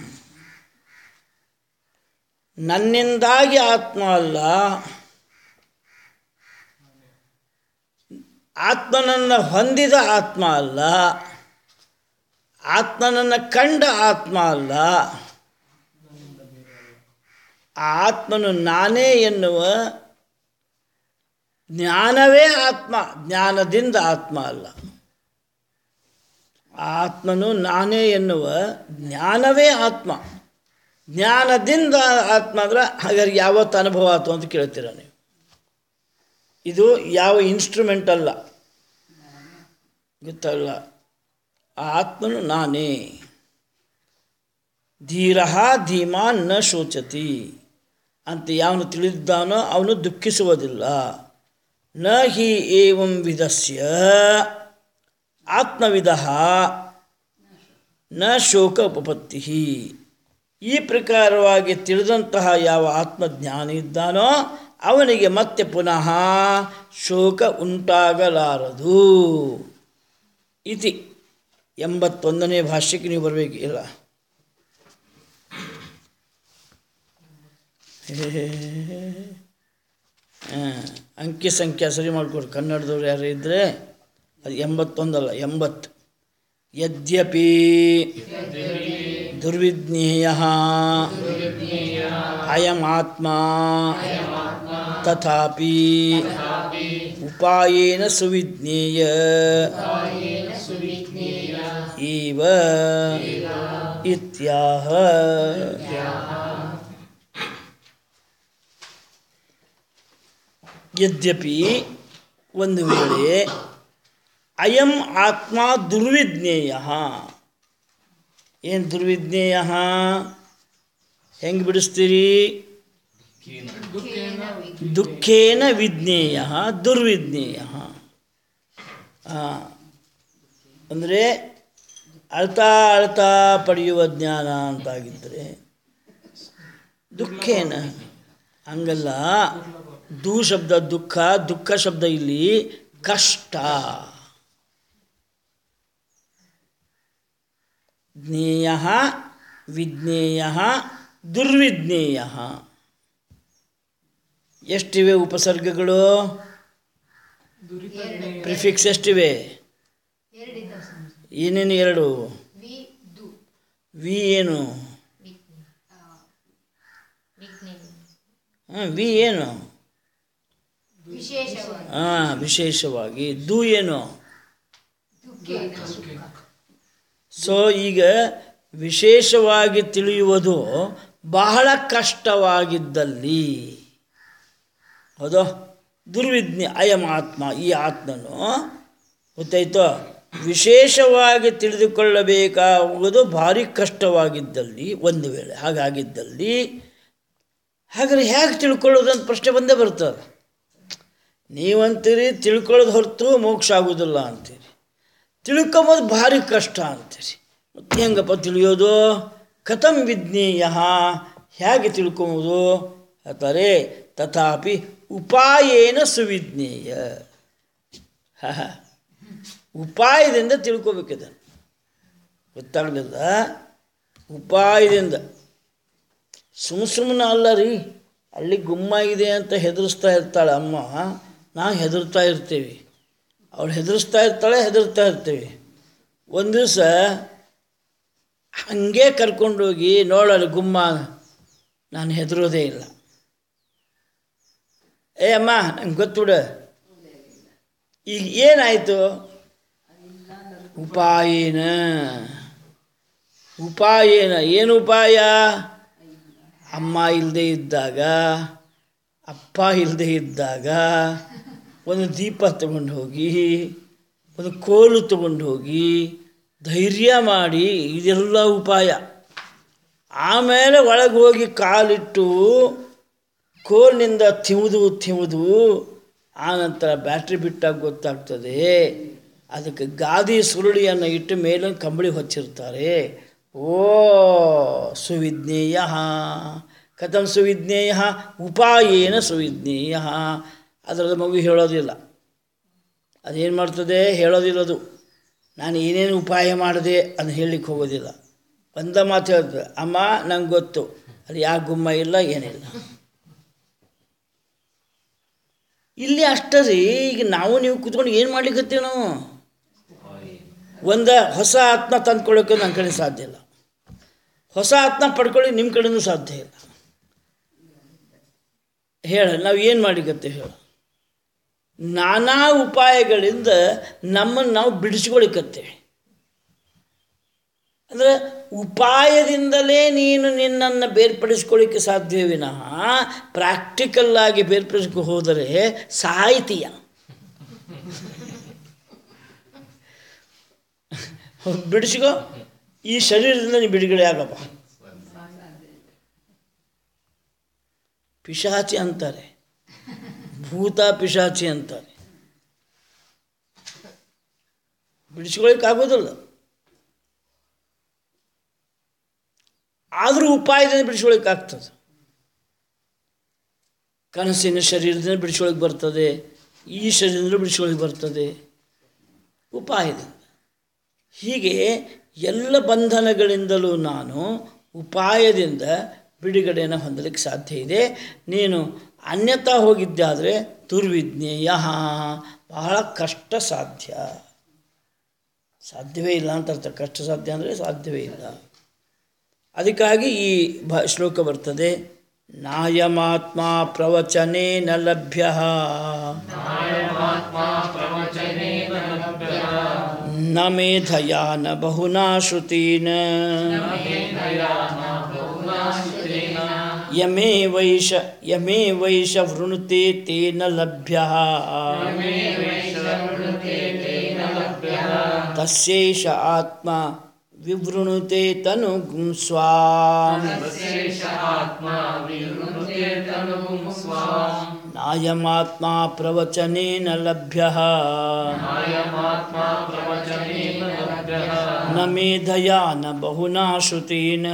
ನನ್ನಿಂದಾಗಿ ಆತ್ಮ ಅಲ್ಲ ಆತ್ಮನನ್ನು ಹೊಂದಿದ ಆತ್ಮ ಅಲ್ಲ ಆತ್ಮನನ್ನು ಕಂಡ ಆತ್ಮ ಅಲ್ಲ ಆ ಆತ್ಮನು ನಾನೇ ಎನ್ನುವ ಜ್ಞಾನವೇ ಆತ್ಮ ಜ್ಞಾನದಿಂದ ಆತ್ಮ ಅಲ್ಲ ಆ ಆತ್ಮನು ನಾನೇ ಎನ್ನುವ ಜ್ಞಾನವೇ ಆತ್ಮ ಜ್ಞಾನದಿಂದ ಆತ್ಮ ಅಂದ್ರೆ ಹಾಗಾದ್ರೆ ಯಾವತ್ತು ಅನುಭವ ಆಯ್ತು ಅಂತ ಕೇಳ್ತೀರ ನೀವು ಇದು ಯಾವ ಇನ್ಸ್ಟ್ರೂಮೆಂಟ್ ಅಲ್ಲ ಗೊತ್ತಲ್ಲ ಆ ಆತ್ಮನು ನಾನೇ ಧೀರ ಧೀಮಾನ್ ನ ಶೋಚತಿ ಅಂತ ಯಾವನು ತಿಳಿದಿದ್ದಾನೋ ಅವನು ದುಃಖಿಸುವುದಿಲ್ಲ ನ ಹಿ ಏವಂ ವಿಧಸ್ಯ ಆತ್ಮವಿಧ ನ ಶೋಕ ಉಪಪತ್ತಿ ಈ ಪ್ರಕಾರವಾಗಿ ತಿಳಿದಂತಹ ಯಾವ ಆತ್ಮಜ್ಞಾನಿ ಇದ್ದಾನೋ ಅವನಿಗೆ ಮತ್ತೆ ಪುನಃ ಶೋಕ ಉಂಟಾಗಲಾರದು ಇತಿ ಎಂಬತ್ತೊಂದನೇ ಭಾಷ್ಯಕ್ಕೆ ನೀವು ಬರಬೇಕು ಇಲ್ಲ ಹಾಂ ಅಂಕಿ ಸಂಖ್ಯೆ ಸರಿ ಮಾಡಿಕೊಡ್ರಿ ಕನ್ನಡದವ್ರು ಯಾರು ಇದ್ದರೆ ಅದು ಎಂಬತ್ತೊಂದಲ್ಲ ಎಂಬತ್ತು ಯದ್ಯಪಿ ದುರ್ವಿಜ್ಞೇಯ ಅಯಮಾತ್ಮ ತಥಾಪಿ ಉಪಾಯೇನ ಸುವಿಜ್ಞೇಯ ಇವ ಇತ್ಯಾಹ ಯದ್ಯಪಿ ಒಂದು ವೇಳೆ ಅಯಂ ಆತ್ಮ ದುರ್ವಿಜ್ಞೇಯ ಏನು ದುರ್ವಿಜ್ಞೇಯ ಹೆಂಗೆ ಬಿಡಿಸ್ತೀರಿ ದುಃಖೇನ ವಿಜ್ಞೇಯ ದುರ್ವಿಜ್ಞೇಯ ಅಂದರೆ ಅಳ್ತಾ ಅಳ್ತಾ ಪಡೆಯುವ ಜ್ಞಾನ ಅಂತಾಗಿದ್ದರೆ ದುಃಖೇನ ಹಂಗಲ್ಲ ದು ಶಬ್ದ ದುಃಖ ದುಃಖ ಶಬ್ದ ಇಲ್ಲಿ ಕಷ್ಟ ಜ್ಞೇಯ ವಿಜ್ಞೇಯ ದುರ್ವಿಜ್ಞೇಯ ಎಷ್ಟಿವೆ ಉಪಸರ್ಗಗಳು ಪ್ರಿಫಿಕ್ಸ್ ಎಷ್ಟಿವೆ ಎರಡಿದೆ ಸ್ವಾಮಿ. ಏನೇನು ಎರಡು ವಿ ದು ವಿ ಏನು ವಿಜ್ಞೆ ಆ, ವಿಜ್ಞೆ ಹಾಂ ವಿ ಏನು ವಿಶೇಷವಾಗಿ ಹಾಂ ವಿಶೇಷವಾಗಿ ದು ಏನು ದುಃಖೇನ ಸುಖ ಸೊ ಈಗ ವಿಶೇಷವಾಗಿ ತಿಳಿಯುವುದು ಬಹಳ ಕಷ್ಟವಾಗಿದ್ದಲ್ಲಿ ಹೌದು ದುರ್ವಿಜ್ಞೆ ಅಯಂ ಆತ್ಮ ಈ ಆತ್ಮನು ಗೊತ್ತಾಯ್ತೋ ವಿಶೇಷವಾಗಿ ತಿಳಿದುಕೊಳ್ಳಬೇಕಾಗುವುದು ಭಾರಿ ಕಷ್ಟವಾಗಿದ್ದಲ್ಲಿ ಒಂದು ವೇಳೆ ಹಾಗಾಗಿದ್ದಲ್ಲಿ ಹಾಗಾದ್ರೆ ಹೇಗೆ ತಿಳ್ಕೊಳ್ಳೋದು ಅಂತ ಪ್ರಶ್ನೆ ಬಂದೇ ಬರ್ತದೆ ನೀವಂತೀರಿ ತಿಳ್ಕೊಳ್ಳೋದು ಹೊರತು ಮೋಕ್ಷ ಆಗೋದಿಲ್ಲ ಅಂತೀರಿ ತಿಳ್ಕೊಂಬೋದು ಭಾರಿ ಕಷ್ಟ ಅಂತೀರಿ ಮತ್ತೆ ಹೆಂಗಪ್ಪ ತಿಳಿಯೋದು ಕಥಂ ವಿಜ್ಞೇಯ ಹೇಗೆ ತಿಳ್ಕೊಂಬೋದು ಹೇಳ್ತಾರೆ ತಥಾಪಿ ಉಪಾಯೇನ ಸುವಿಜ್ಞೇಯ ಹ, ಹ. ಉಪಾಯದಿಂದ ತಿಳ್ಕೊಬೇಕಿದೆ ಗೊತ್ತಾಗಲಿಲ್ಲ ಉಪಾಯದಿಂದ ಸುಮ್ಮ ಸುಮ್ಮನೆ ಅಲ್ಲ ರೀ ಅಲ್ಲಿ ಗುಮ್ಮ ಇದೆ ಅಂತ ಹೆದರಿಸ್ತಾ ಇರ್ತಾಳೆ ಅಮ್ಮ ನಾವು ಹೆದರ್ತಾ ಇರ್ತೀವಿ ಅವಳು ಹೆದರಿಸ್ತಾ ಇರ್ತಾಳೆ ಹೆದರ್ತಾ ಇರ್ತೀವಿ ಒಂದು ದಿವಸ ಹಾಗೆ ಕರ್ಕೊಂಡೋಗಿ ನೋಡಲ್ಲಿ ಗುಮ್ಮ ನಾನು ಹೆದರೋದೇ ಇಲ್ಲ ಏ ಅಮ್ಮ ನಂಗೆ ಗೊತ್ತುಬಿಡು ಈಗ ಏನಾಯಿತು ಉಪಾಯೇನ ಉಪಾಯೇನ ಏನು ಉಪಾಯ ಅಮ್ಮ ಇಲ್ಲದೆ ಇದ್ದಾಗ ಅಪ್ಪ ಇಲ್ಲದೆ ಇದ್ದಾಗ ಒಂದು ದೀಪ ತಗೊಂಡು ಹೋಗಿ ಒಂದು ಕೋಲು ತಗೊಂಡು ಹೋಗಿ ಧೈರ್ಯ ಮಾಡಿ ಇದೆಲ್ಲ ಉಪಾಯ ಆಮೇಲೆ ಒಳಗೆ ಹೋಗಿ ಕಾಲಿಟ್ಟು ಕೋಲ್ನಿಂದ ತಿವಿದು ತಿವಿದು ಆನಂತರ ಬ್ಯಾಟ್ರಿ ಬಿಟ್ಟಾಗ ಗೊತ್ತಾಗ್ತದೆ ಅದಕ್ಕೆ ಗಾದಿ ಸುರುಳಿಯನ್ನು ಇಟ್ಟು ಮೇಲೆ ಕಂಬಳಿ ಹೊಚ್ಚಿರ್ತಾರೆ ಓ ಸುವಿಜ್ಞೇಯ ಕಥಂ ಸುವಿಜ್ಞೇಯ ಉಪಾಯೇನ ಸುವಿಜ್ಞೇಯ ಅದರದ ಮಗು ಹೇಳೋದಿಲ್ಲ ಅದೇನು ಮಾಡ್ತದೆ ಹೇಳೋದಿಲ್ಲದು ನಾನು ಏನೇನು ಉಪಾಯ ಮಾಡಿದೆ ಅಂತ ಹೇಳಲಿಕ್ಕೆ ಹೋಗೋದಿಲ್ಲ ಒಂದ ಮಾತು ಹೇಳ್ತದೆ ಅಮ್ಮ ನಂಗೆ ಗೊತ್ತು ಅದು ಯಾವ ಗುಮ್ಮ ಇಲ್ಲ ಏನಿಲ್ಲ ಇಲ್ಲಿ ಅಷ್ಟೇ ರೀ ಈಗ ನಾವು ನೀವು ಕೂತ್ಕೊಂಡು ಏನು ಮಾಡ್ಲಿಕ್ಕತ್ತೀವಿ ನಾವು ಒಂದು ಹೊಸ ಆತ್ಮ ತಂದ್ಕೊಳ್ಳೋಕೆ ನನ್ನ ಕಡೆ ಸಾಧ್ಯ ಇಲ್ಲ ಹೊಸ ಆತ್ಮ ಪಡ್ಕೊಳ್ಳಿ ನಿಮ್ಮ ಕಡೆನೂ ಸಾಧ್ಯ ಇಲ್ಲ ಹೇಳ ನಾವು ಏನು ಮಾಡಿಕತ್ತೀವಿ ಹೇಳು ನಾನಾ ಉಪಾಯಗಳಿಂದ ನಮ್ಮನ್ನು ನಾವು ಬಿಡಿಸ್ಕೊಳಿಕತ್ತೇವೆ ಅಂದರೆ ಉಪಾಯದಿಂದಲೇ ನೀನು ನಿನ್ನನ್ನು ಬೇರ್ಪಡಿಸ್ಕೊಳ್ಳಿಕ್ಕೆ ಸಾಧ್ಯ ವಿನಃ ಪ್ರಾಕ್ಟಿಕಲ್ಲಾಗಿ ಬೇರ್ಪಡಿಸ್ಕೊ ಹೋದರೆ ಸಾಹಿತಿಯ ಬಿಡಿಸ್ಕೊ ಈ ಶರೀರದಿಂದ ನೀನು ಬಿಡುಗಡೆ ಆಗಪ್ಪ ಪಿಶಾಚಿ ಅಂತಾರೆ ಭೂತ ಪಿಶಾಚಿ ಅಂತಾರೆ ಬಿಡಿಸ್ಕೊಳಕ್ಕೆ ಆಗೋದಿಲ್ಲ ಆದರೂ ಉಪಾಯದಿಂದ ಬಿಡಿಸ್ಕೊಳಕ್ಕೆ ಆಗ್ತದೆ ಕನಸಿನ ಶರೀರದಿಂದ ಬಿಡಿಸ್ಕೊಳಕ್ಕೆ ಬರ್ತದೆ ಈ ಶರೀರದಿಂದ ಬಿಡಿಸ್ಕೊಳಕ್ಕೆ ಬರ್ತದೆ ಉಪಾಯದಿಂದ ಹೀಗೆ ಎಲ್ಲ ಬಂಧನಗಳಿಂದಲೂ ನಾನು ಉಪಾಯದಿಂದ ಬಿಡುಗಡೆಯನ್ನು ಹೊಂದಲಿಕ್ಕೆ ಸಾಧ್ಯ ಇದೆ ನೀನು ಅನ್ಯತಾ ಹೋಗಿದ್ದಾದರೆ ದುರ್ವಿಜ್ಞೇಯ ಬಹಳ ಕಷ್ಟ ಸಾಧ್ಯ ಸಾಧ್ಯವೇ ಇಲ್ಲ ಅಂತ ಅರ್ಥ ಕಷ್ಟ ಸಾಧ್ಯ ಅಂದರೆ ಸಾಧ್ಯವೇ ಇಲ್ಲ ಅದಕ್ಕಾಗಿ ಈ ಭ ಶ್ಲೋಕ ಬರ್ತದೆ ನಾಯಮಾತ್ಮ ಪ್ರವಚನೆ ನ ಲಭ್ಯ ನ ಮೇಧಯ ನ ಬಹುನಾ ಶ್ರುತೀನ ಯಮೇ ವೈಶ ಯಮೇ ವೈಶ ವೃಣುತೆ ತೇನ ಲಭ್ಯ ತಸ್ಯೈಷ ಆತ್ಮ ವಿವೃಣುತೆ ತನು ಸ್ವಾಂ ನಾಯಮಾತ್ಮ ಪ್ರವಚನೇನ ಲಭ್ಯ ನ ಮೇಧಯಾ ನ ಬಹುನಾ ಶ್ರುತೇನ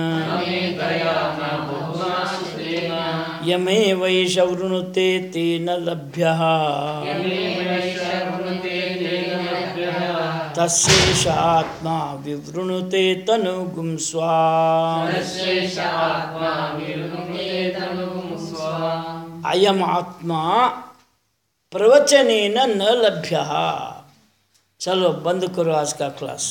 ಯಮೇವೈಷ ವೃಣುತೆ ತೇನ ಲಭ್ಯ ತಸ್ಯೇಷ ಆತ್ಮ ವಿವೃಣುತೆ ತನುಗುಂ ಸ್ವಾಂ अयम आत्मा प्रवचनेन न लभ्य चलो बंद करो आज का क्लास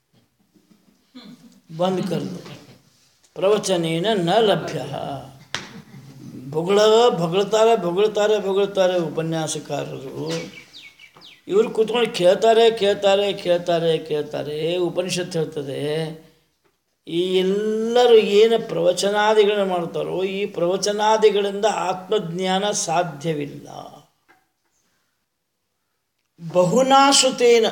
बंद कर दो ಪ್ರವಚನೇನ ನ ಲಭ್ಯ ಬೊಗಳ ಬೊಗಳ್ತಾರೆ ಬೊಗಳ್ತಾರೆ ಬೊಗಳ್ತಾರೆ ಉಪನ್ಯಾಸಕಾರರು ಇವರು ಕೂತ್ಕೊಂಡು ಕೇಳ್ತಾರೆ ಕೇಳ್ತಾರೆ ಕೇಳ್ತಾರೆ ಕೇಳ್ತಾರೆ ಉಪನಿಷತ್ತು ಹೇಳ್ತದೆ ಈ ಎಲ್ಲರೂ ಏನು ಪ್ರವಚನಾದಿಗಳನ್ನು ಮಾಡ್ತಾರೋ ಈ ಪ್ರವಚನಾದಿಗಳಿಂದ ಆತ್ಮಜ್ಞಾನ ಸಾಧ್ಯವಿಲ್ಲ ಬಹುನಾಶ್ರುತೇನ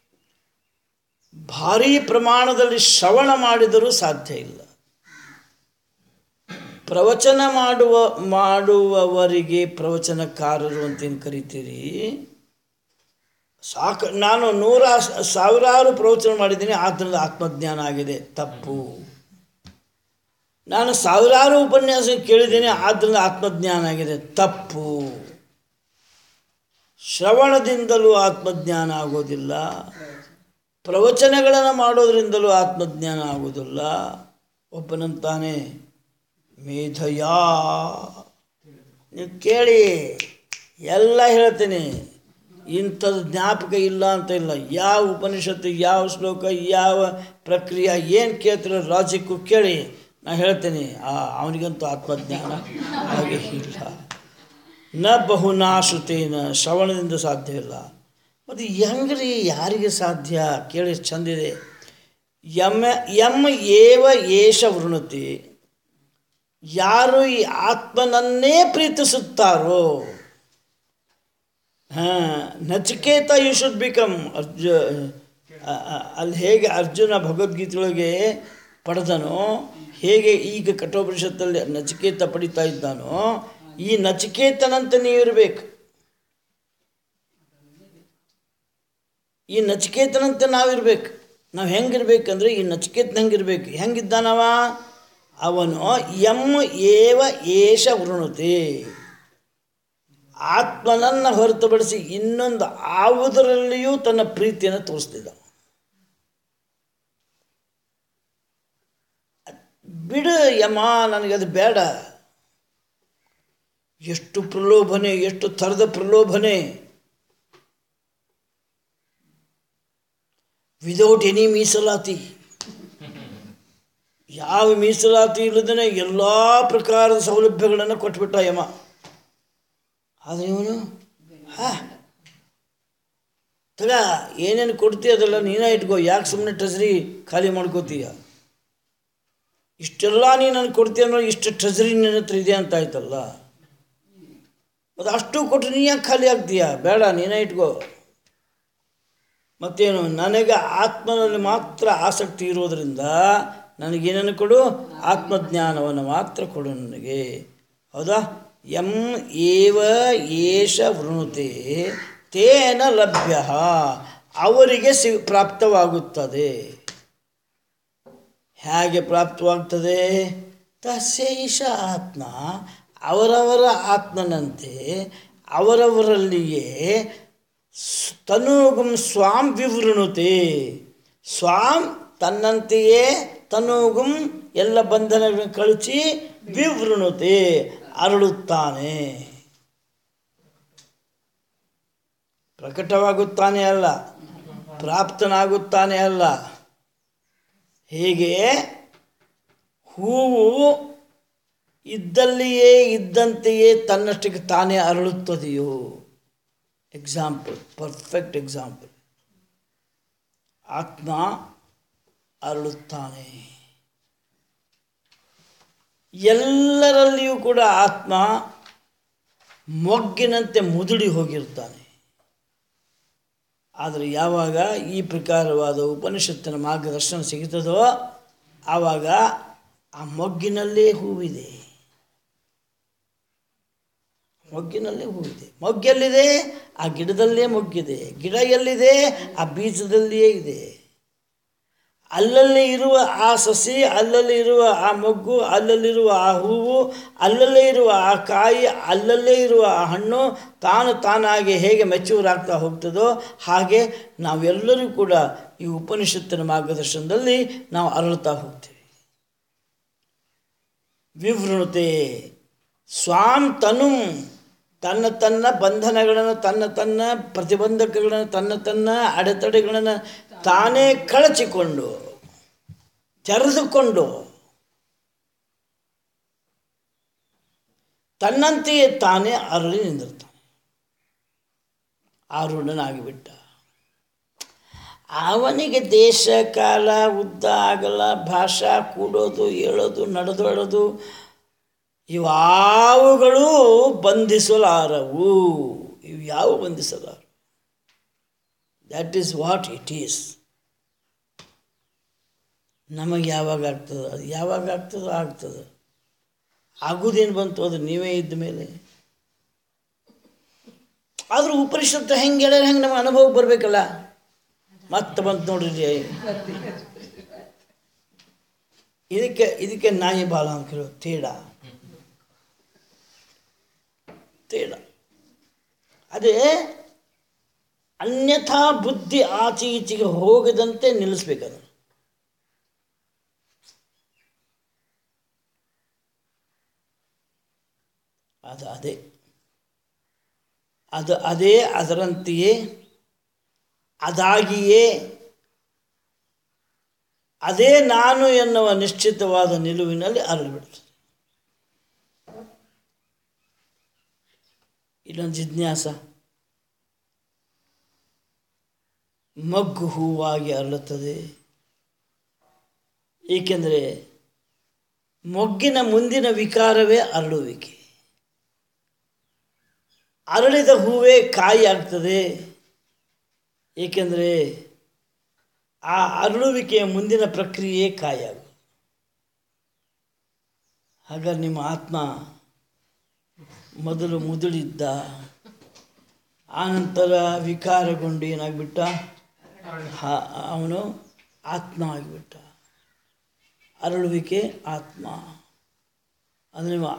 ಭಾರೀ ಪ್ರಮಾಣದಲ್ಲಿ ಶ್ರವಣ ಮಾಡಿದರೂ ಸಾಧ್ಯ ಇಲ್ಲ ಪ್ರವಚನ ಮಾಡುವ ಮಾಡುವವರಿಗೆ ಪ್ರವಚನಕಾರರು ಅಂತೇನು ಕರಿತೀರಿ ಸಾಕು ನಾನು ನೂರ ಸಾವಿರಾರು ಪ್ರವಚನ ಮಾಡಿದ್ದೀನಿ ಆದ್ದರಿಂದ ಆತ್ಮಜ್ಞಾನ ಆಗಿದೆ ತಪ್ಪು ನಾನು ಸಾವಿರಾರು ಉಪನ್ಯಾಸ ಕೇಳಿದ್ದೀನಿ ಆದ್ದರಿಂದ ಆತ್ಮಜ್ಞಾನ ಆಗಿದೆ ತಪ್ಪು ಶ್ರವಣದಿಂದಲೂ ಆತ್ಮಜ್ಞಾನ ಆಗೋದಿಲ್ಲ ಪ್ರವಚನಗಳನ್ನು ಮಾಡೋದ್ರಿಂದಲೂ ಆತ್ಮಜ್ಞಾನ ಆಗೋದಿಲ್ಲ ಒಬ್ಬನಂತಾನೆ ಮೇಧಯಾ ನೀವು ಕೇಳಿ ಎಲ್ಲ ಹೇಳ್ತೀನಿ ಇಂಥದ್ದು ಜ್ಞಾಪಕ ಇಲ್ಲ ಅಂತ ಇಲ್ಲ ಯಾವ ಉಪನಿಷತ್ತು ಯಾವ ಶ್ಲೋಕ ಯಾವ ಪ್ರಕ್ರಿಯೆ ಏನು ಕೇಳ್ತಿರೋ ಲಾಜಿಕ್ಕು ಕೇಳಿ ನಾ ಹೇಳ್ತೀನಿ ಆ ಅವನಿಗಂತೂ ಆತ್ಮಜ್ಞಾನ ಹಾಗೆ ಇಲ್ಲ ನ ಬಹುನಾಶ್ರುತೇನ ಶ್ರವಣದಿಂದ ಸಾಧ್ಯವಿಲ್ಲ ಮತ್ತು ಹೆಂಗ್ರಿ ಯಾರಿಗೆ ಸಾಧ್ಯ ಕೇಳಿ ಚಂದಿದೆ ಯಮ ಯಮ್ ಏವ ಏಷ ವೃಣತಿ ಯಾರು ಈ ಆತ್ಮನನ್ನೇ ಪ್ರೀತಿಸುತ್ತಾರೋ ಹಾಂ ನಚಿಕೇತ ಯು ಶುಡ್ ಬಿಕಮ್ ಅರ್ಜು ಅ- ಅ- ಅಲ್ಲಿ ಹೇಗೆ ಅರ್ಜುನ ಭಗವದ್ಗೀತೆಯೊಳಗೆ ಪಡೆದನೋ ಹೇಗೆ ಈಗ ಕಠೋಪನಿಷತ್ತಲ್ಲಿ ನಚಿಕೇತ ಪಡಿತಾ ಇದ್ದಾನೋ ಈ ನಚಿಕೇತನಂತೆ ನೀವಿರಬೇಕು ಈ ನಚಿಕೇತನಂತೆ ನಾವಿರ್ಬೇಕು ನಾವು ಹೆಂಗಿರ್ಬೇಕಂದ್ರೆ ಈ ನಚಿಕೇತನ ಹೆಂಗಿರ್ಬೇಕು ಹೆಂಗಿದ್ದಾನವ ಅವನು ಎಂ ಏವ ಏಷ ವೃಣುತೆ ಆತ್ಮನನ್ನು ಹೊರತುಪಡಿಸಿ ಇನ್ನೊಂದು ಯಾವುದರಲ್ಲಿಯೂ ತನ್ನ ಪ್ರೀತಿಯನ್ನು ತೋರಿಸ್ತಿದ್ದ ಬಿಡು ಯಮ ನನಗದು ಬೇಡ ಎಷ್ಟು ಪ್ರಲೋಭನೆ ಎಷ್ಟು ಥರದ ಪ್ರಲೋಭನೆ ವಿದೌಟ್ ಎನಿ ಮೀಸಲಾತಿ ಯಾವ ಮೀಸಲಾತಿ ಇಲ್ಲದೇ ಎಲ್ಲ ಪ್ರಕಾರದ ಸೌಲಭ್ಯಗಳನ್ನು ಕೊಟ್ಬಿಟ್ಟ ಯಮ ಆದರೆ ಇವನು ಹಾ ತಗ ಏನೇನು ಕೊಡ್ತೀಯ ಅದೆಲ್ಲ ನೀನೇ ಇಟ್ಕೋ ಯಾಕೆ ಸುಮ್ಮನೆ ಟ್ರೆಜರಿ ಖಾಲಿ ಮಾಡ್ಕೋತೀಯ ಇಷ್ಟೆಲ್ಲ ನೀನು ನನಗೆ ಕೊಡ್ತೀಯ ಅಂದ್ರೆ ಇಷ್ಟು ಟ್ರೆಜರಿ ನಿನ್ನ ಹತ್ರ ಇದೆ ಅಂತ ಆಯ್ತಲ್ಲ ಅದು ಅಷ್ಟು ಕೊಟ್ಟರೆ ನೀ ಯಾಕೆ ಖಾಲಿ ಆಗ್ತೀಯ ಬೇಡ ನೀನೇ ಇಟ್ಕೋ ಮತ್ತೇನು ನನಗೆ ಆತ್ಮನಲ್ಲಿ ಮಾತ್ರ ಆಸಕ್ತಿ ಇರೋದರಿಂದ ನನಗೇನನ್ನು ಕೊಡು ಆತ್ಮಜ್ಞಾನವನ್ನು ಮಾತ್ರ ಕೊಡು ನನಗೆ ಹೌದಾ ಎಂ ಏವ ಏಷ ವೃಣುತೆ ತೇನ ಲಭ್ಯ ಅವರಿಗೆ ಸಿ ಪ್ರಾಪ್ತವಾಗುತ್ತದೆ ಹೇಗೆ ಪ್ರಾಪ್ತವಾಗ್ತದೆ ತಸೇಷ ಆತ್ಮ ಅವರವರ ಆತ್ಮನಂತೆ ಅವರವರಲ್ಲಿಯೇ ಸ್- ತನೂಗುಂ ಸ್ವಾಂ ವಿವೃಣುತೆ ಸ್ವಾಂ ತನ್ನಂತೆಯೇ ತನೂಗುಂ ಎಲ್ಲ ಬಂಧನಗಳನ್ನು ಕಳಚಿ ವಿವೃಣುತೆ ಅರಳುತ್ತಾನೆ ಪ್ರಕಟವಾಗುತ್ತಾನೆ ಅಲ್ಲ ಪ್ರಾಪ್ತನಾಗುತ್ತಾನೆ ಅಲ್ಲ ಹೇಗೆ ಹೂವು ಇದ್ದಲ್ಲಿಯೇ ಇದ್ದಂತೆಯೇ ತನ್ನಷ್ಟಕ್ಕೆ ತಾನೇ ಅರಳುತ್ತದೆಯೋ ಎಕ್ಸಾಂಪಲ್ ಪರ್ಫೆಕ್ಟ್ ಎಕ್ಸಾಂಪಲ್ ಆತ್ಮ ಅರಳುತ್ತಾನೆ ಎಲ್ಲರಲ್ಲಿಯೂ ಕೂಡ ಆತ್ಮ ಮೊಗ್ಗಿನಂತೆ ಮುದುಡಿ ಹೋಗಿರ್ತಾನೆ ಆದರೆ ಯಾವಾಗ ಈ ಪ್ರಕಾರವಾದ ಉಪನಿಷತ್ತಿನ ಮಾರ್ಗದರ್ಶನ ಸಿಗುತ್ತದೋ ಆವಾಗ ಆ ಮೊಗ್ಗಿನಲ್ಲೇ ಹೂವಿದೆ ಮೊಗ್ಗಿನಲ್ಲೇ ಹೂವಿದೆ ಮೊಗ್ಗೆಲ್ಲಿದೆ ಆ ಗಿಡದಲ್ಲೇ ಮೊಗ್ಗಿದೆ ಗಿಡ ಎಲ್ಲಿದೆ ಆ ಬೀಜದಲ್ಲಿಯೇ ಇದೆ ಅಲ್ಲಲ್ಲಿ ಇರುವ ಆ ಸಸಿ ಅಲ್ಲಲ್ಲಿ ಇರುವ ಆ ಮೊಗ್ಗು ಅಲ್ಲಲ್ಲಿರುವ ಆ ಹೂವು ಅಲ್ಲಲ್ಲೇ ಇರುವ ಆ ಕಾಯಿ ಅಲ್ಲಲ್ಲೇ ಇರುವ ಆ ಹಣ್ಣು ತಾನು ತಾನಾಗಿ ಹೇಗೆ ಮೆಚೂರ್ ಆಗ್ತಾ ಹೋಗ್ತದೋ ಹಾಗೆ ನಾವೆಲ್ಲರೂ ಕೂಡ ಈ ಉಪನಿಷತ್ತಿನ ಮಾರ್ಗದರ್ಶನದಲ್ಲಿ ನಾವು ಅರಳುತ್ತಾ ಹೋಗ್ತೀವಿ ವಿವೃಣತೆ ಸ್ವಾಂ ತನು ತನ್ನ ತನ್ನ ಬಂಧನಗಳನ್ನು ತನ್ನ ತನ್ನ ಪ್ರತಿಬಂಧಕಗಳನ್ನು ತನ್ನ ತನ್ನ ಅಡೆತಡೆಗಳನ್ನು ತಾನೇ ಕಳಚಿಕೊಂಡು ತೆರೆದುಕೊಂಡು ತನ್ನಂತೆಯೇ ತಾನೇ ಅರಳಿ ನಿಂದಿರ್ತಾನೆ ಆರೂಢನಾಗಿಬಿಟ್ಟ ಅವನಿಗೆ ದೇಶ ಕಾಲ ಉದ್ದ ಆಗಲ ಭಾಷಾ ಕೂಡೋದು ಹೇಳೋದು ನಡೆದೋಡೋದು ಇವಾವುಗಳು ಬಂಧಿಸಲಾರವು ಇವು ಯಾವ ಬಂಧಿಸಲಾರವು that is what it is ನಮಗೆ ಯಾವಾಗ ಆಗ್ತದೆ ಅದು ಯಾವಾಗ ಆಗ್ತದೋ ಆಗ್ತದೆ ಆಗುದೇನು ಬಂತು ಅದು ನೀವೇ ಇದ್ದ ಮೇಲೆ ಆದರೂ ಉಪನಿಷತ್ತು ಹೆಂಗೆ ಹೇಳ್ಯಾರ ಹೆಂಗೆ ನಮಗೆ ಅನುಭವ ಬರಬೇಕಲ್ಲ ಮತ್ತೆ ಬಂತು ನೋಡ್ರಿ ಇದಕ್ಕೆ ಇದಕ್ಕೆ ನಾಯಿ ಬಾಲ ಅಂತ ಕೇಳೋದು ತೇಡ ತೇಡ ಅದೇ ಅನ್ಯಥಾ ಬುದ್ಧಿ ಆಚೆ ಈಚೆಗೆ ಹೋಗದಂತೆ ನಿಲ್ಲಿಸ್ಬೇಕದು ಅದು ಅದೇ ಅದು ಅದೇ ಅದರಂತೆಯೇ ಅದಾಗಿಯೇ ಅದೇ ನಾನು ಎನ್ನುವ ನಿಶ್ಚಿತವಾದ ನಿಲುವಿನಲ್ಲಿ ಅರಳಿಬಿಡ್ತದೆ ಇಲ್ಲೊಂದು ಜಿಜ್ಞಾಸ ಮಗ್ಗು ಹೂವಾಗಿ ಅರಳುತ್ತದೆ ಏಕೆಂದರೆ ಮೊಗ್ಗಿನ ಮುಂದಿನ ವಿಕಾರವೇ ಅರಳುವಿಕೆ ಅರಳಿದ ಹೂವೇ ಕಾಯಿ ಆಗ್ತದೆ ಏಕೆಂದರೆ ಆ ಅರಳುವಿಕೆಯ ಮುಂದಿನ ಪ್ರಕ್ರಿಯೆ ಕಾಯಾಗು ಹಾಗಾದ್ರೆ ನಿಮ್ಮ ಆತ್ಮ ಮೊದಲು ಮುದುಳಿದ್ದ ಆನಂತರ ವಿಕಾರಗೊಂಡು ಏನಾಗ್ಬಿಟ್ಟ ಹ- ಅವನು ಆತ್ಮ ಆಗಿಬಿಟ್ಟ ಅರಳುವಿಕೆ ಆತ್ಮ ಅಂದರೆ ನೀವು